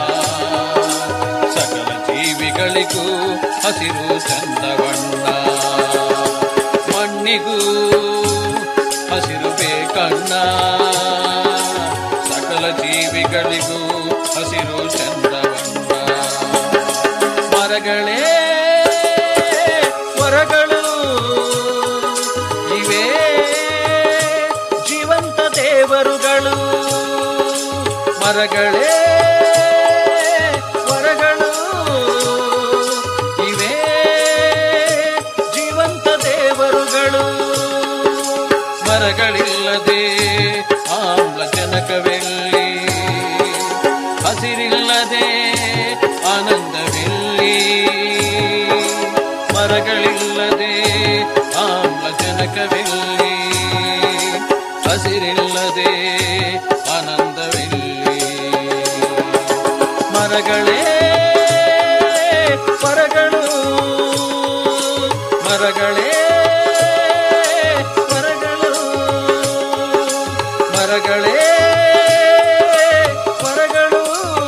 ಸಕಲ ಜೀವಿಗಳಿಗೂ ಹಸಿರು ಚಂದವಣ್ಣ ಮಣ್ಣಿಗೂ ಹಸಿರು ಬೇಕಣ್ಣ ಸಕಲ ಜೀವಿಗಳಿಗೂ ಹಸಿರು ಚಂದವಣ್ಣ ಮರಗಳೇ ಮರಗಳು ಇವೇ ಜೀವಂತ ದೇವರುಗಳು ಮರಗಳೇ ಮರಗಳು ಇವೇ ಜೀವಂತ ದೇವರುಗಳು ಮರಗಳಿಲ್ಲದೆ ಆಮ್ಲಜನಕವೆಲ್ಲಿ ಹಸಿರಿಲ್ಲದೆ ಆನಂದವಿಲ್ಲಿ ಹಸಿರಿಲ್ಲದೆ ಆನಂದವಿಲ್ಲಿ ಮರಗಳೇ ಮರಗಳು ಮರಗಳೇ ಮರಗಳು ಮರಗಳೇ ಮರಗಳು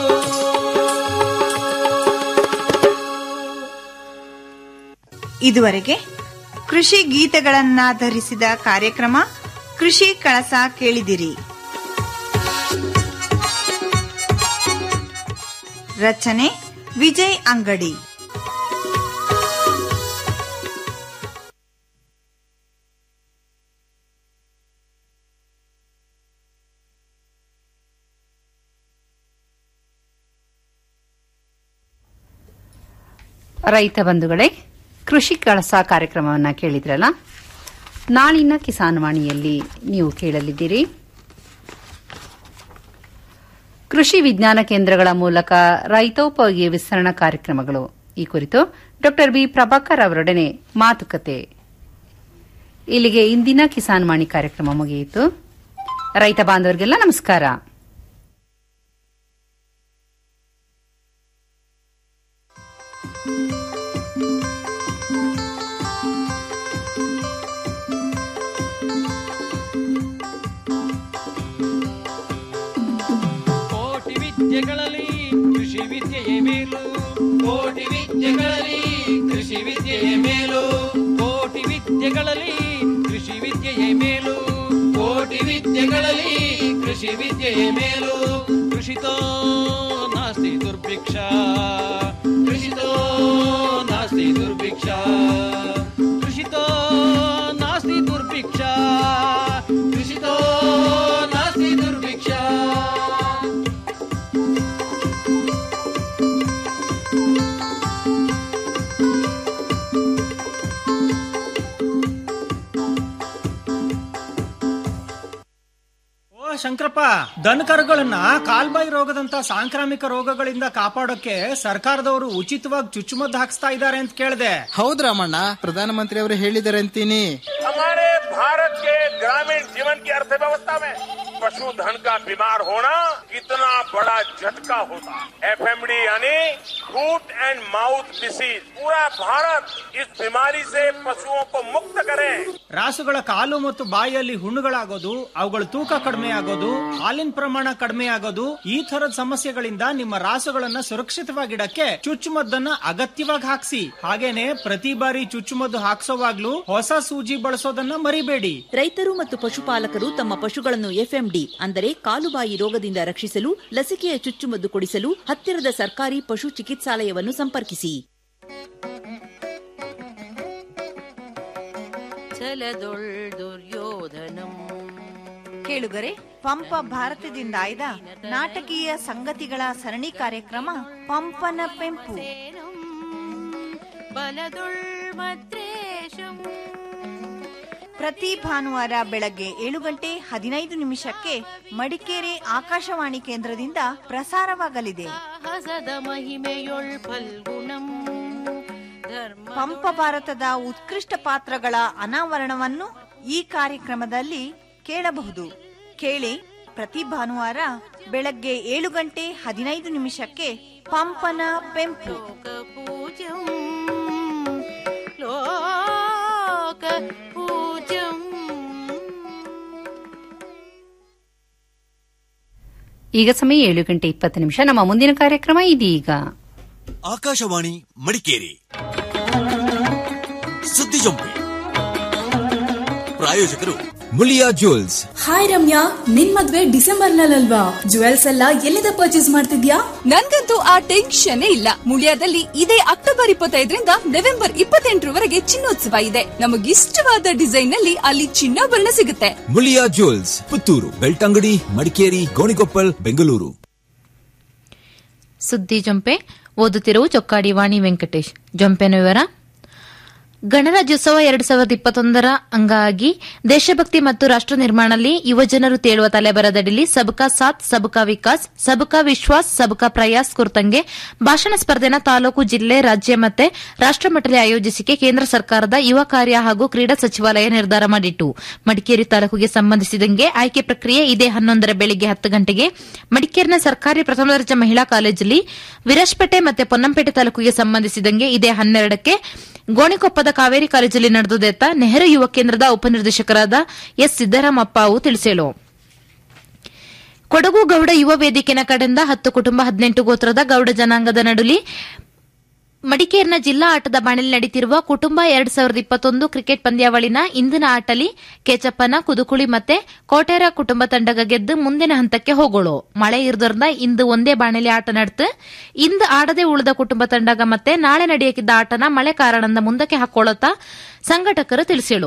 ಇದುವರೆಗೆ ಕೃಷಿ ಗೀತೆಗಳನ್ನಾಧರಿಸಿದ ಕಾರ್ಯಕ್ರಮ ಕೃಷಿ ಕಳಸ ಕೇಳಿದಿರಿ ರಚನೆ ವಿಜಯ್ ಅಂಗಡಿ ರೈತ ಬಂಧುಗಳೇ ಕೃಷಿ ಕಳಸ ಕಾರ್ಯಕ್ರಮವನ್ನು ಕೇಳಿದ್ರಲ್ಲ ನಾಳಿನ ಕಿಸಾನ್ ವಾಣಿಯಲ್ಲಿ ನೀವು ಕೇಳಲಿದ್ದೀರಿ ಕೃಷಿ ವಿಜ್ಞಾನ ಕೇಂದ್ರಗಳ ಮೂಲಕ ರೈತೋಪಯೋಗಿ ವಿಸ್ತರಣಾ ಕಾರ್ಯಕ್ರಮಗಳು ಈ ಕುರಿತು ಡಾ ಬಿ ಪ್ರಭಾಕರ್ ಅವರೊಡನೆ ಮಾತುಕತೆ ಇಲ್ಲಿಗೆ ಇಂದಿನ ಕಿಸಾನ್ ವಾಣಿ ಕಾರ್ಯಕ್ರಮ ಮುಗಿಯಿತು ರೈತ ಬಾಂಧವರಿಗೆಲ್ಲ ನಮಸ್ಕಾರ ಕೋಟಿ ವಿದ್ಯೆಗಳಲ್ಲಿ ಕೃಷಿ ವಿದ್ಯೆಯೇ ಮೇಲು ಕೋಟಿ ವಿದ್ಯೆಗಳಲ್ಲಿ ಕೃಷಿ ವಿದ್ಯೆಯೇ ಮೇಲು ಕೋಟಿ ವಿದ್ಯೆಗಳಲ್ಲಿ ಕೃಷಿ ವಿದ್ಯೆಯೇ ಮೇಲು ಕೋಟಿ ವಿದ್ಯೆಗಳಲ್ಲಿ ಕೃಷಿ ವಿದ್ಯೆಯೇ ಮೇಲು ಕೃಷಿತೋ ನಾಸ್ತಿ ದುರ್ಭಿಕ್ಷ ಕೃಷಿತೋ ನಾಸ್ತಿ ದುರ್ಭಿಕ್ಷ ಕೃಷಿತೋ ನಾಸ್ತಿ ದುರ್ಭಿಕ್ಷ ಕೃಷಿತೋ ನಾಸ್ತಿ ದುರ್ಭಿಕ್ಷ ಓ ಶಂಕರಪ್ಪ ದನಕರುಗಳನ್ನ ಕಾಲ್ಬಾಯಿ ರೋಗದಂತ ಸಾಂಕ್ರಾಮಿಕ ರೋಗಗಳಿಂದ ಕಾಪಾಡೋಕೆ ಸರ್ಕಾರದವರು ಉಚಿತವಾಗಿ ಚುಚ್ಚುಮದ್ದು ಹಾಕ್ಸ್ತಾ ಇದ್ದಾರೆ ಅಂತ ಕೇಳಿದೆ ಹೌದ್ ರಾಮಣ್ಣ ಪ್ರಧಾನಮಂತ್ರಿ ಅವರು ಹೇಳಿದ್ದಾರೆ ಅಂತೀನಿ हमारे भारत के ग्रामीण जीवन की अर्थव्यवस्था में पशुधन का बीमार होना कितना बड़ा झटका होता एफएमडी यानी फूट एंड माउथ डिसीज पूरा भारत इस बीमारी से पशुओं को मुक्त करे ರಾಸುಗಳ ಕಾಲು ಮತ್ತು ಬಾಯಿಯಲ್ಲಿ ಹುಣ್ಣುಗಳಾಗೋದು ಅವುಗಳ ತೂಕ ಕಡಿಮೆ ಆಗೋದು ಹಾಲಿನ ಪ್ರಮಾಣ ಕಡಿಮೆ ಆಗೋದು ಈ ತರದ ಸಮಸ್ಯೆಗಳಿಂದ ನಿಮ್ಮ ರಾಸುಗಳನ್ನ ಸುರಕ್ಷಿತವಾಗಿಡಕ್ಕೆ ಚುಚ್ಚುಮದ್ದನ್ನ ಅಗತ್ಯವಾಗಿ ಹಾಕ್ಸಿ ಹಾಗೇನೆ ಪ್ರತಿ ಬಾರಿ ಚುಚ್ಚುಮದ್ದು ಹಾಕ್ಸೋವಾಗ್ಲೂ ಹೊಸ ಸೂಜಿ ಬಳಸೋದನ್ನ ಮರಿಬೇಡಿ ರೈತರು ಮತ್ತು ಪಶುಪಾಲಕರು ತಮ್ಮ ಪಶುಗಳನ್ನು ಎಫ್ಎಂಡಿ ಅಂದರೆ ಕಾಲುಬಾಯಿ ರೋಗದಿಂದ ರಕ್ಷಿಸಲು ಲಸಿಕೆಯ ಚುಚ್ಚುಮದ್ದು ಕೊಡಿಸಲು ಹತ್ತಿರದ ಸರ್ಕಾರಿ ಪಶು ಚಿಕಿತ್ಸಾಲಯವನ್ನು ಸಂಪರ್ಕಿಸಿ ಛಲದೊಳ್ ದುರ್ಯೋಧನಂ ಕೇಳುಗರೆ ಪಂಪ ಭಾರತದಿಂದ ಆಯ್ದ ನಾಟಕೀಯ ಸಂಗತಿಗಳ ಸರಣಿ ಕಾರ್ಯಕ್ರಮ ಪಂಪನ ಪೆಂಪು ಬಲದೊಳ್ ಮದ್ರೇಶಂ ಪ್ರತಿ ಭಾನುವಾರ ಬೆಳಗ್ಗೆ ಏಳು ಗಂಟೆ ಹದಿನೈದು ನಿಮಿಷಕ್ಕೆ ಮಡಿಕೇರಿ ಆಕಾಶವಾಣಿ ಕೇಂದ್ರದಿಂದ ಪ್ರಸಾರವಾಗಲಿದೆ ಹಸದ ಮಹಿಮೆಯೊಳ್ ಫಲ್ಗುಣಂ ಧರ್ಮ ಪಂಪ ಭಾರತದ ಉತ್ಕೃಷ್ಟ ಪಾತ್ರಗಳ ಅನಾವರಣವನ್ನು ಈ ಕಾರ್ಯಕ್ರಮದಲ್ಲಿ ಕೇಳಬಹುದು ಕೇಳಿ ಪ್ರತಿ ಭಾನುವಾರ ಬೆಳಗ್ಗೆ ಏಳು ಗಂಟೆ ಹದಿನೈದು ನಿಮಿಷಕ್ಕೆ ಪಂಪನ ಪೆಂಪು ಪೂಜ್ಯಂ ಲೋಕ ಪೂಜ್ಯಂ ಈಗ ಸಮಯ ಏಳು ಗಂಟೆ ಇಪ್ಪತ್ತು ನಿಮಿಷ ನಮ್ಮ ಮುಂದಿನ ಕಾರ್ಯಕ್ರಮ ಇದೀಗ ಆಕಾಶವಾಣಿ ಮಡಿಕೇರಿ ಸುದ್ದಿ ಜಂಪೆ ಪ್ರಾಯೋಜಕರು ಮುಳಿಯಾ ಜ್ಯುವೆಲ್ಸ್ ಹಾಯ್ ರಮ್ಯಾ ನಿನ್ ಮದ್ವೆ ಡಿಸೆಂಬರ್ ನಲ್ಲಲ್ವಾ ಜುವೆಲ್ಸ್ ಎಲ್ಲ ಎಲ್ಲಿಂದ ಪರ್ಚೇಸ್ ಮಾಡ್ತಿದ್ಯಾ ನನ್ಗಂತೂ ಆ ಟೆನ್ಷನ್ ಇಲ್ಲ ಮುಳಿಯಾದಲ್ಲಿ ಇದೇ ಅಕ್ಟೋಬರ್ ಇಪ್ಪತ್ತೈದರಿಂದ ನವೆಂಬರ್ ಇಪ್ಪತ್ತೆಂಟರವರೆಗೆ ಚಿನ್ನೋತ್ಸವ ಇದೆ ನಮಗಿಷ್ಟವಾದ ಡಿಸೈನ್ ನಲ್ಲಿ ಅಲ್ಲಿ ಚಿನ್ನಾಭರಣ ಸಿಗುತ್ತೆ ಮುಳಿಯಾ ಜ್ಯುವೆಲ್ಸ್ ಪುತ್ತೂರು ಬೆಳ್ತಂಗಡಿ ಮಡಿಕೇರಿ ಗೋಣಿಕೊಪ್ಪಲ್ ಬೆಂಗಳೂರು ಸುದ್ದಿ ಜೊಂಪೆ ಓದುತ್ತಿರುವ ಚೊಕ್ಕಾಡಿ ವಾಣಿ ವೆಂಕಟೇಶ್ ಜೊಂಪೆನ ವಿವರ ಗಣರಾಜ್ಯೋತ್ಸವ ಎರಡ್ ಸಾವಿರದ ಇಪ್ಪತ್ತೊಂದರ ಅಂಗವಾಗಿ ದೇಶಭಕ್ತಿ ಮತ್ತು ರಾಷ್ಟ ನಿರ್ಮಾಣದಲ್ಲಿ ಯುವಜನರು ತೇಳುವ ತಲೆಬರದಡಿಯಲ್ಲಿ ಸಬ್ಕಾ ಸಾಥ್ ಸಬ್ಕಾ ವಿಕಾಸ್ ಸಬ್ಕಾ ವಿಶ್ವಾಸ್ ಸಬ್ಕಾ ಪ್ರಯಾಸ್ ಕುರಿತಂಗೆ ಭಾಷಣ ಸ್ಪರ್ಧೆನ ತಾಲೂಕು ಜಿಲ್ಲೆ ರಾಜ್ಯ ಮತ್ತೆ ರಾಷ್ಟಮಟ್ಟದಲ್ಲಿ ಆಯೋಜಿಸಿಕೆ ಕೇಂದ್ರ ಸರ್ಕಾರದ ಯುವ ಕಾರ್ಯ ಹಾಗೂ ಕ್ರೀಡಾ ಸಚಿವಾಲಯ ನಿರ್ಧಾರ ಮಾಡಿತ್ತು ಮಡಿಕೇರಿ ತಾಲೂಕಿಗೆ ಸಂಬಂಧಿಸಿದಂಗೆ ಆಯ್ಕೆ ಪ್ರಕ್ರಿಯೆ ಇದೇ ಹನ್ನೊಂದರ ಬೆಳಿಗ್ಗೆ ಹತ್ತು ಗಂಟೆಗೆ ಮಡಿಕೇರಿನ ಸರ್ಕಾರಿ ಪ್ರಥಮ ದರ್ಜೆ ಮಹಿಳಾ ಕಾಲೇಜಲ್ಲಿ ವಿರಾಜಪೇಟೆ ಮತ್ತೆ ಪೊನ್ನಂಪೇಟೆ ತಾಲೂಕಿಗೆ ಸಂಬಂಧಿಸಿದಂಗೆ ಇದೇ ಹನ್ನೆರಡಕ್ಕೆ ಗೋಣಿಕೊಪ್ಪದ ಕಾವೇರಿ ಕಾಲೇಜಲ್ಲಿ ನಡೆದುದೆತ್ತ ನೆಹರು ಯುವ ಕೇಂದ್ರದ ಉಪನಿರ್ದೇಶಕರಾದ ಎಸ್ ಸಿದ್ದರಾಮಪ್ಪ ಅವು ತಿಳಿಸೇಳು ಕೊಡಗು ಗೌಡ ಯುವ ವೇದಿಕೆನ ಕಡೆಯಿಂದ ಹತ್ತು ಕುಟುಂಬ ಹದಿನೆಂಟು ಗೋತ್ರದ ಗೌಡ ಜನಾಂಗದ ನಡುಲಿ ಮಡಿಕೇರಿನ ಜಿಲ್ಲಾ ಆಟದ ಬಾಣಲಿ ನಡೀತಿರುವ ಕುಟುಂಬ ಎರಡ್ ಸಾವಿರದ ಇಪ್ಪತ್ತೊಂದು ಕ್ರಿಕೆಟ್ ಪಂದ್ಯಾವಳಿನ ಇಂದಿನ ಆಟಲಿ ಕೆಚಪ್ಪನ ಕುದುಕುಳಿ ಮತ್ತೆ ಕೋಟೇರ ಕುಟುಂಬ ತಂಡಗ ಗೆದ್ದು ಮುಂದಿನ ಹಂತಕ್ಕೆ ಹೋಗೋಳು ಮಳೆ ಇರೋದ್ರಿಂದ ಇಂದು ಒಂದೇ ಬಾಣಲಿ ಆಟ ನಡೆದು ಇಂದು ಆಡದೆ ಉಳಿದ ಕುಟುಂಬ ತಂಡಗ ಮತ್ತೆ ನಾಳೆ ನಡೆಯಕಿದ್ದ ಆಟನ ಮಳೆ ಕಾರಣದಿಂದ ಮುಂದಕ್ಕೆ ಹಾಕೊಳ್ಳುತ್ತಾ ಸಂಘಟಕರು ತಿಳಿಸಿಳು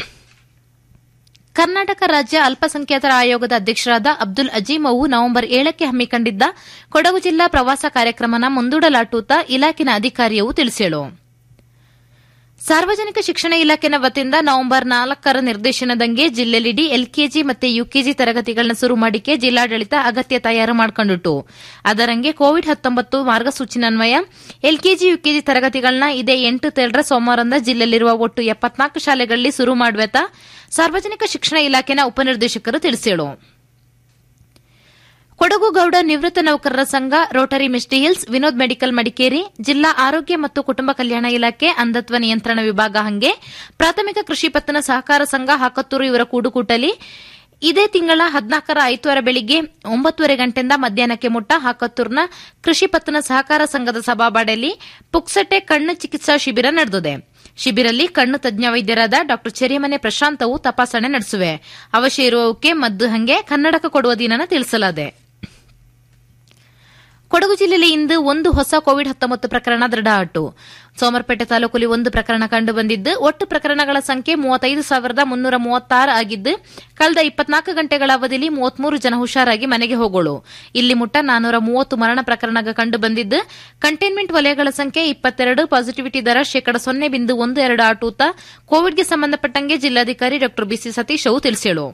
ಕರ್ನಾಟಕ ರಾಜ್ಯ ಅಲ್ಪಸಂಖ್ಯಾತರ ಆಯೋಗದ ಅಧ್ಯಕ್ಷರಾದ ಅಬ್ದುಲ್ ಅಜೀಮ್ ಅವು ನವೆಂಬರ್ ಏಳಕ್ಕೆ ಹಮ್ಮಿಕೊಂಡಿದ್ದ ಕೊಡಗು ಜಿಲ್ಲಾ ಪ್ರವಾಸ ಕಾರ್ಯಕ್ರಮನ ಮುಂದೂಡಲಾಟೂತ ಇಲಾಖೆನ ಅಧಿಕಾರಿಯವು ತಿಳಿಸಿಳು ಸಾರ್ವಜನಿಕ ಶಿಕ್ಷಣ ಇಲಾಖೆನ ವತಿಯಿಂದ ನವೆಂಬರ್ ನಾಲ್ಕರ ನಿರ್ದೇಶನದಂಗೆ ಜಿಲ್ಲೆಲಿಡಿ ಎಲ್ಕೆಜಿ ಮತ್ತು ಯುಕೆಜಿ ತರಗತಿಗಳನ್ನ ಶುರು ಮಾಡಿಕೆ ಜಿಲ್ಲಾಡಳಿತ ಅಗತ್ಯ ತಯಾರು ಮಾಡಿಕೊಂಡಿಟ್ಟು ಅದರಂಗೆ ಕೋವಿಡ್ ಹತ್ತೊಂಬತ್ತು ಮಾರ್ಗಸೂಚಿನನ್ವಯ ಎಲ್ಕೆಜಿ ಯುಕೆಜಿ ತರಗತಿಗಳನ್ನ ಇದೇ ಎಂಟು ತೇಳರ ಸೋಮವಾರದಿಂದ ಜಿಲ್ಲೆಯಲ್ಲಿರುವ ಒಟ್ಟು ಎಪ್ಪತ್ನಾಲ್ಕು ಶಾಲೆಗಳಲ್ಲಿ ಶುರು ಮಾಡುವೆತ ಸಾರ್ವಜನಿಕ ಶಿಕ್ಷಣ ಇಲಾಖೆನ ಉಪನಿರ್ದೇಶಕರು ತಿಳಿಸಿದರು ಕೊಡಗು ಗೌಡ ನಿವೃತ್ತ ನೌಕರರ ಸಂಘ Rotary Misty Hills Vinod medical Madikeri ಜಿಲ್ಲಾ ಆರೋಗ್ಯ ಮತ್ತು ಕುಟುಂಬ ಕಲ್ಯಾಣ ಇಲಾಖೆ ಅಂಧತ್ವ ನಿಯಂತ್ರಣ ವಿಭಾಗ ಹಂಗೆ ಪ್ರಾಥಮಿಕ ಕೃಷಿ ಪತ್ತನ ಸಹಕಾರ ಸಂಘ ಹಾಕತ್ತೂರು ಇವರ ಕೂಡುಕೂಟಲಿ ಇದೇ ತಿಂಗಳ ಹದಿನಾಲ್ಕರ ಐದುವರೆ ಬೆಳಿಗ್ಗೆ ಒಂಬತ್ತುವರೆ ಗಂಟೆಯಿಂದ ಮಧ್ಯಾಹ್ನಕ್ಕೆ ಮುಟ್ಟ ಹಾಕತ್ತೂರ್ನ ಕೃಷಿ ಪತ್ತನ ಸಹಕಾರ ಸಂಘದ ಸಭಾಬಾಡಲ್ಲಿ ಪುಕ್ಸಟೆ ಕಣ್ಣು ಚಿಕಿತ್ಸಾ ಶಿಬಿರ ನಡೆದಿದೆ ಶಿಬಿರಲ್ಲಿ ಕಣ್ಣು ತಜ್ಞ ವೈದ್ಯರಾದ ಡಾ ಚೆರಿಮನೆ ಪ್ರಶಾಂತವು ತಪಾಸಣೆ ನಡೆಸುವೆ ಅವಶ್ಯ ಇರುವವಕ್ಕೆ ಮದ್ದು ಹಂಗೆ ಕನ್ನಡಕ ಕೊಡುವ ದಿನನ ತಿಳಿಸಲಾದೆ ಕೊಡಗು ಜಿಲ್ಲೆಯಲ್ಲಿ ಇಂದು ಒಂದು ಹೊಸ ಕೋವಿಡ್ ಹತ್ತೊಂಬತ್ತು ಪ್ರಕರಣ ದೃಢಪಟ್ಟು ಸೋಮರ್ಪೇಟೆ ತಾಲೂಕಲ್ಲಿ ಒಂದು ಪ್ರಕರಣ ಕಂಡುಬಂದಿದ್ದು ಒಟ್ಟು ಪ್ರಕರಣಗಳ ಸಂಖ್ಯೆ ಮೂವತ್ತೈದು ಸಾವಿರದ ಮುನ್ನೂರ ಮೂವತ್ತಾರು ಆಗಿದ್ದು ಕಳೆದ ಇಪ್ಪತ್ನಾಲ್ಕು ಗಂಟೆಗಳ ಅವಧಿಯಲ್ಲಿ ಮೂವತ್ಮೂರು ಜನ ಹುಷಾರಾಗಿ ಮನೆಗೆ ಹೋಗೋಳು ಇಲ್ಲಿ ಮುಟ್ಟ ನಾನೂರ ಮೂವತ್ತು ಮರಣ ಪ್ರಕರಣ ಕಂಡುಬಂದಿದ್ದು ಕಂಟೈನ್ಮೆಂಟ್ ವಲಯಗಳ ಸಂಖ್ಯೆ ಇಪ್ಪತ್ತೆರಡು ಪಾಸಿಟಿವಿಟಿ ದರ ಶೇಕಡ ಸೊನ್ನೆ ಬಿಂದು ಒಂದು ಎರಡು ಆಟೂತ ಕೋವಿಡ್ಗೆ ಸಂಬಂಧಪಟ್ಟಂಗೆ ಜಿಲ್ಲಾಧಿಕಾರಿ ಡಾ ಬಿಸಿ ಸತೀಶ್ ಅವು ತಿಳಿಸಿದರು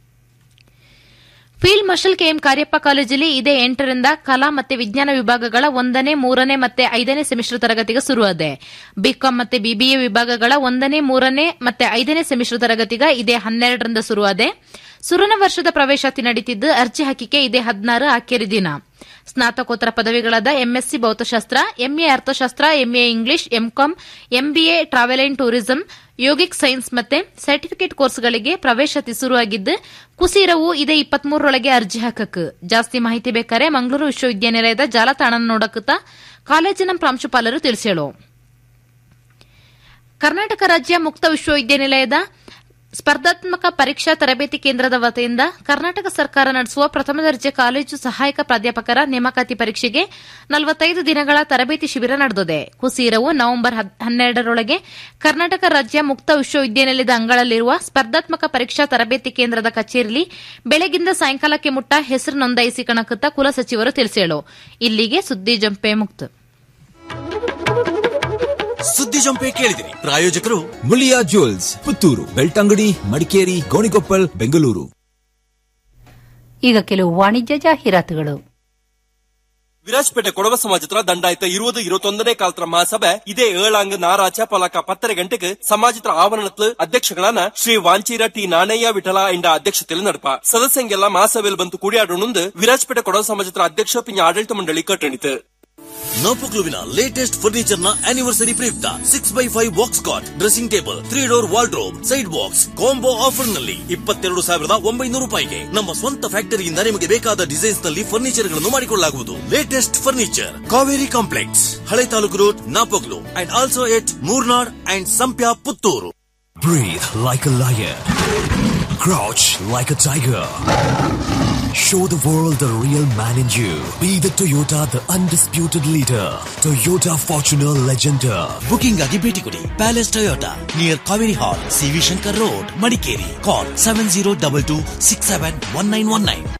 ಫೀಲ್ಡ್ ಮಾರ್ಷಲ್ ಕೆಎಂ ಕಾರ್ಯಪ್ಪ ಕಾಲೇಜಲ್ಲಿ ಇದೇ ಎಂಟರಿಂದ ಕಲಾ ಮತ್ತು ವಿಜ್ಞಾನ ವಿಭಾಗಗಳ ಒಂದನೇ ಮೂರನೇ ಮತ್ತು ಐದನೇ ಸೆಮಿಸ್ಟರ್ ತರಗತಿಗೆ ಶುರುವಾದೆ ಬಿಕಾಂ ಮತ್ತು ಬಿಬಿಎ ವಿಭಾಗಗಳ ಒಂದನೇ ಮೂರನೇ ಮತ್ತು ಐದನೇ ಸೆಮಿಸ್ಟರ್ ತರಗತಿಗ ಇದೇ ಹನ್ನೆರಡರಿಂದ ಶುರುವಾದೆ ಸುರನ ವರ್ಷದ ಪ್ರವೇಶಾತಿ ನಡೀತಿದ್ದು ಅರ್ಜಿ ಹಾಕಿಕೆ ಇದೇ ಹದಿನಾರು ಆಖೇರಿ ದಿನ ಸ್ನಾತಕೋತ್ತರ ಪದವಿಗಳಾದ ಎಂಎಸ್ಸಿ ಭೌತಶಾಸ್ತ್ರ ಎಂಎ ಅರ್ಥಶಾಸ್ತ್ರ MA English MCom MBA travel and tourism yogic science ಮತ್ತೆ ಸರ್ಟಿಫಿಕೇಟ್ ಕೋರ್ಸ್ಗಳಿಗೆ ಪ್ರವೇಶಾತಿ ಶುರುವಾಗಿದ್ದು ಕುಸೀರವು ಇದೇ ಇಪ್ಪತ್ಮೂರರೊಳಗೆ ಅರ್ಜಿ ಹಾಕಕ್ ಜಾಸ್ತಿ ಮಾಹಿತಿ ಬೇಕಾರೆ ಮಂಗಳೂರು ವಿಶ್ವವಿದ್ಯಾನಿಲಯದ ಜಾಲತಾಣ ನೋಡಕುತ್ತ ಕಾಲೇಜಿನ ಪ್ರಾಂಶುಪಾಲರು ತಿಳಿಸೇಳು ಕರ್ನಾಟಕ ರಾಜ್ಯ ಮುಕ್ತ ವಿಶ್ವವಿದ್ಯಾನಿಲಯದ ಸ್ಪರ್ಧಾತ್ಮಕ ಪರೀಕ್ಷಾ ತರಬೇತಿ ಕೇಂದ್ರದ ವತಿಯಿಂದ ಕರ್ನಾಟಕ ಸರ್ಕಾರ ನಡೆಸುವ ಪ್ರಥಮ ದರ್ಜೆ ಕಾಲೇಜು ಸಹಾಯಕ ಪ್ರಾಧ್ಯಾಪಕರ ನೇಮಕಾತಿ ಪರೀಕ್ಷೆಗೆ ನಲವತ್ತೈದು ದಿನಗಳ ತರಬೇತಿ ಶಿಬಿರ ನಡೆದಿದೆ ಕುಸೀರವು ನವೆಂಬರ್ ಹನ್ನೆರಡರೊಳಗೆ ಕರ್ನಾಟಕ ರಾಜ್ಯ ಮುಕ್ತ ವಿಶ್ವವಿದ್ಯಾನಿಲಯದ ಅಂಗಳಲ್ಲಿರುವ ಸ್ಪರ್ಧಾತ್ಮಕ ಪರೀಕ್ಷಾ ತರಬೇತಿ ಕೇಂದ್ರದ ಕಚೇರಿಯಲ್ಲಿ ಬೆಳಗಿಂದ ಸಾಯಂಕಾಲಕ್ಕೆ ಮುಟ್ಟ ಹೆಸರು ನೋಂದಾಯಿಸಿಕೊಳ್ಳುತ್ತ ಕುಲಸಚಿವರು ತಿಳಿಸೇಳು ಇಲ್ಲಿಗೆ ಸುದ್ದಿ ಜಂಪೆ ಮುಕ್ತ ಸುದ್ದಿ ಜಂಪೆ ಕೇಳಿದಿರಿ ಪ್ರಾಯೋಜಕರು ಮುಳಿಯಾ ಜ್ಯುವೆಲ್ಸ್ ಪುತ್ತೂರು ಬೆಳ್ತಂಗಡಿ ಮಡಿಕೇರಿ ಗೋಣಿಕೊಪ್ಪಲ್ ಬೆಂಗಳೂರು ಈಗ ಕೆಲವು ವಾಣಿಜ್ಯ ಜಾಹೀರಾತುಗಳು ವಿರಾಜ್ಪೇಟೆ ಕೊಡವ ಸಮಾಜದ ದಂಡಾಯತ ഇരുപത് ഇരുപത്തൊന്നನೇ ಕಾಲತ್ರ ಮಹಾಸಭೆ ಇದೇ ಏಳಾಂಗ್ ನಾರಾಚ ಪಲಕ ಪತ್ತರೆ ಗಂಟೆಗೆ ಸಮಾಜದ ಆವರಣತ್ಲು ಅಧ್ಯಕ್ಷಗಳಾನ ಶ್ರೀ ವಾಂಚೀರ ಟಿ ನಾಣಯ್ಯ ವಿಠಲ ಎಂಡ ಅಧ್ಯಕ್ಷತೆಯಲ್ಲಿ ನಡಪ ಸದಸ್ಯಂಗೆಲ್ಲ ಮಹಾಸಭೆಯಲ್ಲಿ ಬಂತು ಕೂಡಿಯಾಡೋಣಂದು ವಿರಾಜ್ಪೇಟೆ ಕೊಡವ ಸಮಾಜದ ಅಧ್ಯಕ್ಷ ಪಿಂಜ ಆಡಳಿತ ಮಂಡಳಿ ಕಟ್ಟಣಿತು ನಪುಕ್ಲುವಿನ ಲೇಟೆಸ್ಟ್ ಫರ್ನಿಚರ್ ನ ಆನಿವರ್ಸರಿ ಪ್ರಯುಕ್ತ six by five box cot dressing table three door wardrobe side box combo offer ನಲ್ಲಿ ಇಪ್ಪತ್ತೆರಡು ಸಾವಿರದ ಒಂಬೈನೂರು ರೂಪಾಯಿಗೆ ನಮ್ಮ ಸ್ವಂತ ಫ್ಯಾಕ್ಟರಿಯಿಂದ ನಿಮಗೆ ಬೇಕಾದ ಡಿಸೈನ್ಸ್ ನಲ್ಲಿ ಫರ್ನಿಚರ್ ಗಳನ್ನು ಮಾಡಿಕೊಳ್ಳಲಾಗುವುದು ಲೇಟೆಸ್ಟ್ ಫರ್ನಿಚರ್ ಕಾವೇರಿ ಕಾಂಪ್ಲೆಕ್ಸ್ ಹಳೆ taluk road Napoklu and also at Murnad and Sampya Puttur Breathe like a lion. Crouch like a tiger. Show the world the real man in you. Be the Toyota, the undisputed leader. Toyota Fortuner Legender. Booking ಆಗಿ ಭೇಟಿ ಕೊಡಿ palace Toyota near Kaveri hall CV Shankar road Madikeri call seven zero double two six seven one nine one nine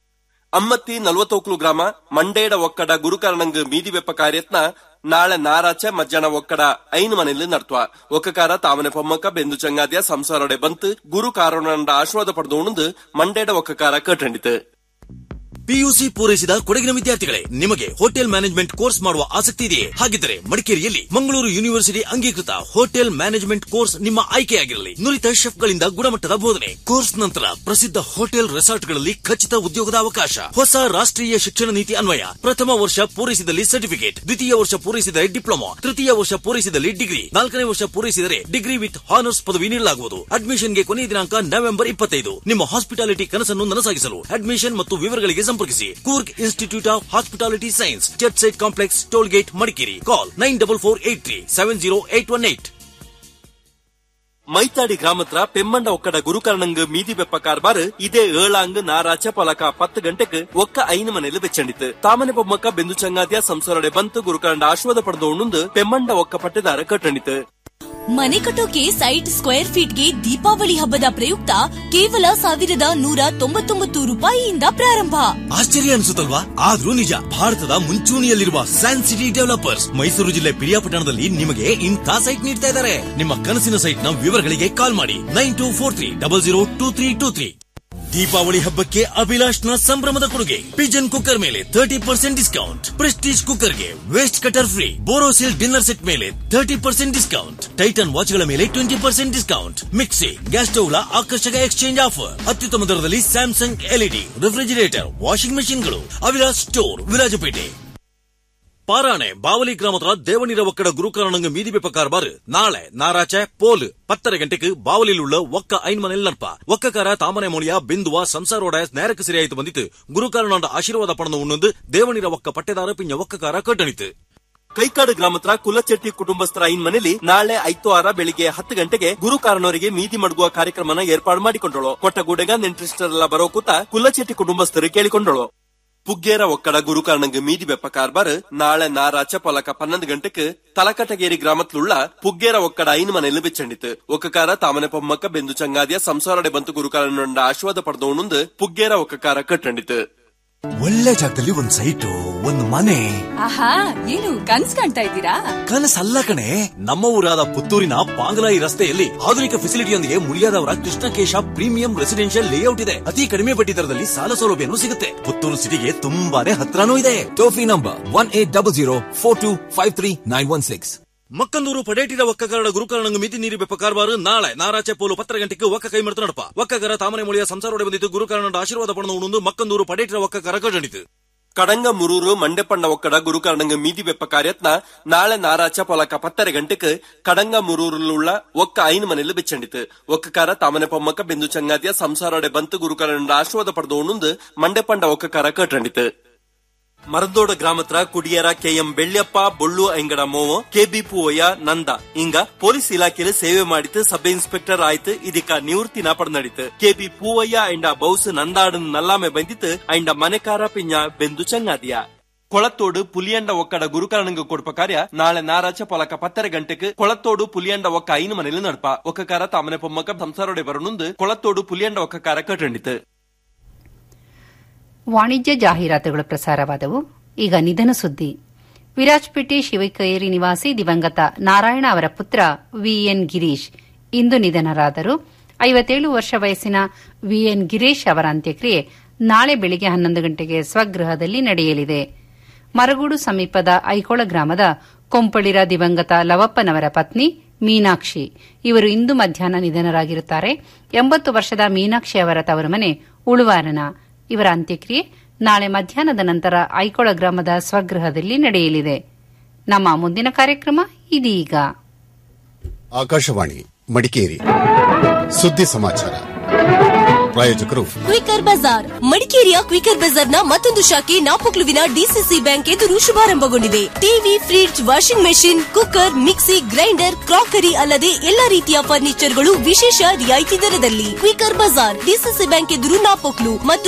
Ammathi Nalvathoklu ಗ್ರಾಮ ಮಂಡೇಡ ಒಕ್ಕಡ ಗುರುಕರಣಂಗ್ ಮೀದಿ ವೆಪ್ಪ ಕಾರ್ಯತ್ನ ನಾಳೆ ನಾರಾಚೆ ಮಧ್ಯಾಹ್ನ ಒಕ್ಕಡ ಐನು ಮನೆಯಲ್ಲಿ ನಡ್ತುವ ಒಕ್ಕಕಾರ ತಾವನೆ ಪೊಮ್ಮಕ್ಕ ಬೆಂದು ಚಂಗಾದ್ಯ ಸಂಸಾರಡೆ ಬಂತು ಗುರು ಕಾರಣಂಡ ಆಶೀರ್ವಾದ ಪಡೆದು ಮಂಡೇಡ ಒಕ್ಕಕಾರ ಕಟ್ಟಂಡಿತು ಪಿಯುಸಿ ಪೂರೈಸಿದ ಕೊಡಗಿನ ವಿದ್ಯಾರ್ಥಿಗಳೇ ನಿಮಗೆ ಹೋಟೆಲ್ ಮ್ಯಾನೇಜ್ಮೆಂಟ್ ಕೋರ್ಸ್ ಮಾಡುವ ಆಸಕ್ತಿ ಇದೆಯೇ ಹಾಗಿದ್ದರೆ ಮಡಿಕೇರಿಯಲ್ಲಿ ಮಂಗಳೂರು ಯೂನಿವರ್ಸಿಟಿ ಅಂಗೀಕೃತ ಹೋಟೆಲ್ ಮ್ಯಾನೇಜ್ಮೆಂಟ್ ಕೋರ್ಸ್ ನಿಮ್ಮ ಆಯ್ಕೆಯಾಗಿರಲಿ ನುರಿತ ಶೆಫ್ಗಳಿಂದ ಗುಣಮಟ್ಟದ ಬೋಧನೆ ಕೋರ್ಸ್ ನಂತರ ಪ್ರಸಿದ್ಧ ಹೋಟೆಲ್ ರೆಸಾರ್ಟ್ಗಳಲ್ಲಿ ಖಚಿತ ಉದ್ಯೋಗದ ಅವಕಾಶ ಹೊಸ ರಾಷ್ಟ್ರೀಯ ಶಿಕ್ಷಣ ನೀತಿ ಅನ್ವಯ ಪ್ರಥಮ ವರ್ಷ ಪೂರೈಸಿದಲ್ಲಿ ಸರ್ಟಿಫಿಕೇಟ್ ದ್ವಿತೀಯ ವರ್ಷ ಪೂರೈಸಿದರೆ ಡಿಪ್ಲೊಮಾ ತೃತೀಯ ವರ್ಷ ಪೂರೈಸಿದಲ್ಲಿ ಡಿಗ್ರಿ ನಾಲ್ಕನೇ ವರ್ಷ ಪೂರೈಸಿದರೆ ಡಿಗ್ರಿ ವಿತ್ ಹಾನರ್ಸ್ ಪದವಿ ನೀಡಲಾಗುವುದು ಅಡ್ಮಿಷನ್ಗೆ ಕೊನೆಯ ದಿನಾಂಕ ನವೆಂಬರ್ ಇಪ್ಪತ್ತೈದು ನಿಮ್ಮ ಹಾಸ್ಪಿಟಾಲಿಟಿ ಕನಸನ್ನು ನನಸಾಗಿಸಲು ಅಡ್ಮಿಷನ್ ಮತ್ತು ವಿವರಗಳಿಗೆ ಸಂಪರ್ಕಿಸಿ Coorg institute of hospitality science jet site complex toll gate Madikeri call nine double four eight three seven zero eight one eight Maithadi ಗ್ರಾಮತ್ರ ಪೆಮ್ಮಂಡ ಒಕ್ಕಡ ಗುರುಕರ್ಣಂಗ್ ಮೀದಿ ಬೆಪ್ಪ ಕಾರ್ಬಾರ್ ಇದೇ ಏಳಾಂಗ್ ನಾರಾಚ ಪಲಕ ಪತ್ತು ಗಂಟೆಗೆ ಒಕ್ಕ ಐನು ಮನೆಯಲ್ಲಿ ಬೆಚ್ಚಂಡಿತು ತಾಮನೆ ಬೊಮ್ಮಕ್ಕ ಬೆಂದು ಚಂಗಾದ್ಯ ಸಂಸಾರಡೆ ಬಂತು ಗುರುಕರ್ಣ ಆಶ್ವಾದ ಪಡೆದು ಉಣ್ಣುಂದು ಪೆಮ್ಮಂಡ ಒಕ್ಕ ಪಟ್ಟೆದಾರ ಕಟ್ಟಣಿತು ಮನೆ ಕಟ್ಟೋಕೆ ಸೈಟ್ ಸ್ಕ್ವೇರ್ ಫೀಟ್ಗೆ ದೀಪಾವಳಿ ಹಬ್ಬದ ಪ್ರಯುಕ್ತ ಕೇವಲ ಸಾವಿರದ ನೂರ ತೊಂಬತ್ತೊಂಬತ್ತು ರೂಪಾಯಿಯಿಂದ ಪ್ರಾರಂಭ ಆಶ್ಚರ್ಯ ಅನ್ಸುತ್ತಲ್ವಾ ಆದ್ರೂ ನಿಜ ಭಾರತದ ಮುಂಚೂಣಿಯಲ್ಲಿರುವ ಸ್ಯಾನ್ ಸಿಟಿ ಡೆವಲಪರ್ಸ್ ಮೈಸೂರು ಜಿಲ್ಲೆ ಪಿರಿಯಾಪಟ್ಟಣದಲ್ಲಿ ನಿಮಗೆ ಇಂಥ ಸೈಟ್ ನೀಡ್ತಾ ಇದ್ದಾರೆ ನಿಮ್ಮ ಕನಸಿನ ಸೈಟ್ ನ ವಿವರಗಳಿಗೆ ಕಾಲ್ ಮಾಡಿ nine two four three double zero two three two three Deepavali ಹಬ್ಬಕ್ಕೆ ಅಭಿಲಾಷ್ನ ಸಂಭ್ರಮದ ಕೊಡುಗೆ ಪಿಜನ್ ಕುಕ್ಕರ್ ಮೇಲೆ ತರ್ಟಿ ಪರ್ಸೆಂಟ್ ಡಿಸ್ಕೌಂಟ್ ಪ್ರೆಸ್ಟೀಜ್ ಕುಕ್ಕರ್ಗೆ waste cutter free Borosil dinner set ಮೇಲೆ ತರ್ಟಿ ಪರ್ಸೆಂಟ್ ಡಿಸ್ಕೌಂಟ್ ಟೈಟನ್ ವಾಚ್ಗಳ ಮೇಲೆ twenty percent discount mixie gas ಸ್ಟವ್ಗಳ ಆಕರ್ಷಕ ಎಕ್ಸ್ಚೇಂಜ್ ಆಫರ್ ಅತ್ಯುತ್ತಮ ದರದಲ್ಲಿ ಸ್ಯಾಮ್ಸಂಗ್ ಎಲ್ಇಡಿ ರೆಫ್ರಿಜಿರೇಟರ್ ವಾಷಿಂಗ್ ಮೆಷಿನ್ಗಳು ಅವಿಲಾಸ್ ಸ್ಟೋರ್ ವಿರಾಜಪೇಟೆ ಪಾರಾಣೆ ಬಾವಲಿ ಗ್ರಾಮದ ದೇವಣಿರ ಒಕ್ಕಡ ಗುರುಕಾರಣಂಗ ಮೀದಿ ಬೆಪ್ಪ ಕಾರ್ಬಾರ್ ನಾಳೆ ನಾರಾಚೆ ಪೋಲ್ ಪತ್ತರ ಗಂಟೆಗೆ ಬಾವಲಿಲುಳ್ಳ ಒಕ್ಕ ಐನ್ ಮನೆಲ್ ನಡ್ಪ ಒಕ್ಕಕಾರ ತಾಮನೆ ಮொழிಯ ಬಿಂದುವ ಸಂಸಾರೋಡ ನೇರಕ್ಕೆ ಸರಿಯಾಯಿತು ಬಂದಿತ್ತು ಗುರುಕಾರಣಂಡ ಆಶೀರ್ವಾದ ಪಡೆದು ಉಣ್ಣೊಂದು ದೇವಣಿರ ಒಕ್ಕ ಪಟ್ಟೆದಾರ ಪಿಂಜ ಒಕ್ಕಕಾರ ಕಟ್ಟಣಿತು ಕೈಕಾಡು ಗ್ರಾಮತ್ರ ಕುಲಚೆಟ್ಟಿ ಕುಟುಂಬಸ್ಥರ ಐನ್ ಮನೆಯಲ್ಲಿ ನಾಳೆ ಐತವಾರ ಬೆಳಿಗ್ಗೆ ಹತ್ತು ಗಂಟೆಗೆ ಗುರು ಕಾರಣವರಿಗೆ ಮೀದಿ ಮಡಗುವ ಕಾರ್ಯಕ್ರಮನ ಏರ್ಪಾಡು ಮಾಡಿಕೊಂಡಳು ಕೊಟ್ಟಗೂಡೆಗ ನೆಂಟ್ರಿಸ್ಟರೆಲ್ಲ ಬರೋ ಕೂತ ಕುಲಚೆಟ್ಟಿ ಕುಟುಂಬಸ್ಥರು ಕೇಳಿಕೊಂಡಳು ಪುಗ್ಗೇರ ಒಕ್ಕಡ ಗುರುಕಾರಣಂಗ್ ಮೀದಿ ಬೆಪ್ಪ ಕಾರ್ಬಾರ್ ನಾಳೆ ನಾರಾಚ ಪಲಕ ಪನ್ನೊಂದು ಗಂಟೆಗೆ ತಲಕಟಗೇರಿ ಗ್ರಾಮತ್ಲುಳ್ಳ ಪುಗ್ಗೇರ ಒಕ್ಕಡ ಐನು ಮನೆಯಲ್ಲಿ ಬೆಚ್ಚಂಡಿತು ಒಕ್ಕಕಾರ ತಾಮನೆ ಪೊಮ್ಮಕ್ಕ ಬೆಂದು ಚಂಗಾದಿಯ ಸಂಸಾರಡೆ ಬಂತು ಗುರುಕಾರನೊಂಡ ಆಶೀರ್ವಾದ ಪಡೆದವನುಂದು ಪುಗ್ಗೇರ ಒಕ್ಕಕಾರ ಕಟ್ಟಂಡಿತು ಒಳ್ಳೆ ಜಾಗದಲ್ಲಿ ಒಂದ್ ಸೈಟು ಒಂದ್ ಮನೆ ಆಹಾ ಏನು ಕನ್ಸ್ ಕಾಣ್ತಾ ಇದ್ದೀರಾ ಕನಸಲ್ಲ ಕಣೆ ನಮ್ಮ ಊರಾದ ಪುತ್ತೂರಿನ ಪಾಂಗಲಾಯಿ ರಸ್ತೆಯಲ್ಲಿ ಆಧುನಿಕ ಫೆಸಿಲಿಟಿಯೊಂದಿಗೆ ಮುಳಿಯಾದವರ ಕೃಷ್ಣಕೇಶ ಪ್ರೀಮಿಯಂ ರೆಸಿಡೆನ್ಷಿಯಲ್ ಲೇಔಟ್ ಇದೆ ಅತಿ ಕಡಿಮೆ ಬಡ್ಡಿ ದರದಲ್ಲಿ ಸಾಲ ಸೌಲಭ್ಯನೂ ಸಿಗುತ್ತೆ ಪುತ್ತೂರು ಸಿಟಿಗೆ ತುಂಬಾನೇ ಹತ್ರನೂ ಇದೆ ಟೋಫಿ number one eight double zero four two five three nine one six Makkandur Padetira ಒಕ್ಕಕರಣ ಗುರುಕರಣಂಗ ಮಿತಿ ನೀರಿ ಬೆಪ್ಪ ಕಾರ್ಬಾರು ನಾಳೆ ನಾರಾಚೆ ಪೋಲು ಪತ್ತರ ಗಂಟೆಗೆ ಒಕ್ಕ ಕೈ ಮರೆತು ನಡಪ ಒಕ್ಕಕರ ತಾಮನೆ ಮொழிಯ ಸಂಸಾರೋಡೆ ಬಂದಿದ್ದು ಗುರುಕರಣಂಡ ಆಶೀರ್ವಾದ ಪಡೆದು ಉಣ್ಣು ಮಕ್ಕಂದೂರು ಪಡೇಟಿರ ಒಕ್ಕಕರ ಕಟ್ಟಣಿತು ಕಡಂಗ ಮುರೂರು ಮಂಡೆಪಂಡ ಒಕ್ಕಡ ಗುರುಕಾರಣಂಗ ಮೀದಿ ಬೆಪ್ಪ ಕಾರ್ಯತ್ನ ನಾಳೆ ನಾರಾಚ ಪೊಲಕ ಪತ್ತರ ಗಂಟೆಗೆ ಕಡಂಗ ಮುರೂರುಳ್ಳ ಒಕ್ಕ ಐನು ಮನೆಯಲ್ಲಿ ಬೆಚ್ಚಂಡಿತು ಒಕ್ಕಕಾರ ತಾಮನೆ ಪೊಮ್ಮಕ್ಕ ಬೆಂದು ಚಂಗಾದಿಯ ಸಂಸಾರಡೆ ಬಂತು ಗುರುಕಾರನ ಆಶೀರ್ವಾದ ಪಡೆದು ಉಣ್ಣುಂದು ಮಂಡೆಪಂಡ ಒಕ್ಕಕಾರ ಕಟ್ಟಂಡಿತು ಮರದೋಡ ಗ್ರಾಮತ್ರ ಕುಡಿಯರ ಕೆಎಂ ಬೆಳ್ಯಪ್ಪ ಬೊಳ್ಳು ಐಂಗಡ ಮೋವ ಕೆಬಿ ಪೂವಯ್ಯ ನಂದ ಇಂಗ ಪೊಲೀಸ್ ಇಲಾಖೆಯಲ್ಲಿ ಸೇವೆ ಮಾಡಿತು ಸಬ್ ಇನ್ಸ್ಪೆಕ್ಟರ್ ಆಯ್ತು ಇದಕ್ಕ ನಿವೃತ್ತಿನ ಪಡೆದಿತ್ತು ಕೆಬಿ ಪೂವಯ್ಯ ಐಂಡ ಬೌಸ್ ನಂದಾಡನ್ ನಲ್ಲಾಮೆ ಬಂದಿತ್ತು ಐಂಡ ಮನೆಕಾರ ಪಿಂಜ ಬೆಂದು ಚಂಗಾದಿಯ ಕೊಳತ್ತೋಡು ಪುಲಿಯಂಡ ಒಕ್ಕಡ ಗುರುಕಾರಣಂಗ ಕೊಡ್ಪ ಕಾರ್ಯ ನಾಳೆ ನಾರಾಚ ಪೊಲಕ ಪತ್ತರ ಗಂಟೆಗೆ ಕೊಳತ್ತೋಡು ಪುಲಿಯಂಡ ಒಕ್ಕ ಐನು ಮನೆಯಲ್ಲಿ ನಡ್ಪ ಒಕ್ಕಕಾರ ತಾಮನೆ ಪೊಮ್ಮಕ್ಕ ಸಂಸಾರೋಡೆ ಬರನುಂದು ಕೊಳತ್ತೋಡು ಪುಲಿಯಂಡ ಒಕ್ಕಕಾರ ಕಟ್ಟಂಡಿತು ವಾಣಿಜ್ಯ ಜಾಹೀರಾತುಗಳು ಪ್ರಸಾರವಾದವು ಈಗ ನಿಧನ ಸುದ್ದಿ ವಿರಾಜಪೇಟೆ ಶಿವಕೇರಿ ನಿವಾಸಿ ದಿವಂಗತ ನಾರಾಯಣ ಅವರ ಪುತ್ರ ವಿಎನ್ ಗಿರೀಶ್ ಇಂದು ನಿಧನರಾದರು ಐವತ್ತೇಳು ವರ್ಷ ವಯಸ್ಸಿನ ವಿಎನ್ ಗಿರೀಶ್ ಅವರ ಅಂತ್ಯಕ್ರಿಯೆ ನಾಳೆ ಬೆಳಿಗ್ಗೆ ಹನ್ನೊಂದು ಗಂಟೆಗೆ ಸ್ವಗೃಹದಲ್ಲಿ ನಡೆಯಲಿದೆ ಮರಗೂಡು ಸಮೀಪದ ಐಕೋಳ ಗ್ರಾಮದ ಕೊಂಪಳಿರ ದಿವಂಗತ ಲವಪ್ಪನವರ ಪತ್ನಿ ಮೀನಾಕ್ಷಿ ಇವರು ಇಂದು ಮಧ್ಯಾಹ್ನ ನಿಧನರಾಗಿರುತ್ತಾರೆ ಎಂಬತ್ತು ವರ್ಷದ ಮೀನಾಕ್ಷಿ ಅವರ ತವರು ಮನೆ ಉಳುವಾರನ ಇವರ ಅಂತ್ಯಕ್ರಿಯೆ ನಾಳೆ ಮಧ್ಯಾಹ್ನದ ನಂತರ ಐಕೋಳ ಗ್ರಾಮದ ಸ್ವಗೃಹದಲ್ಲಿ ನಡೆಯಲಿದೆ ನಮ್ಮ ಮುಂದಿನ ಕಾರ್ಯಕ್ರಮ ಇದೀಗ ಆಕಾಶವಾಣಿ ಮಡಿಕೇರಿ ಸುದ್ದಿ ಸಮಾಚಾರ ಪ್ರಾಯೋಜಕರು ಕ್ವಿಕರ್ ಬಜಾರ್ ಮಡಿಕೇರಿಯ ಕ್ವಿಕರ್ ಬಜಾರ್ನ ಮತ್ತೊಂದು ಶಾಖೆ ನಾಪೊಕ್ಲುವಿನ ಡಿಸಿಸಿ ಬ್ಯಾಂಕ್ ಎದುರು ಶುಭಾರಂಭಗೊಂಡಿದೆ TV fridge washing machine cooker mixie grinder crockery ಅಲ್ಲದೆ ಎಲ್ಲಾ ರೀತಿಯ ಫರ್ನಿಚರ್ಗಳು ವಿಶೇಷ ರಿಯಾಯಿತಿ ದರದಲ್ಲಿ ಕ್ವಿಕರ್ ಬಜಾರ್ ಡಿಸಿಸಿ ಬ್ಯಾಂಕ್ ಎದುರು ನಾಪೊಕ್ಲು ಮತ್ತು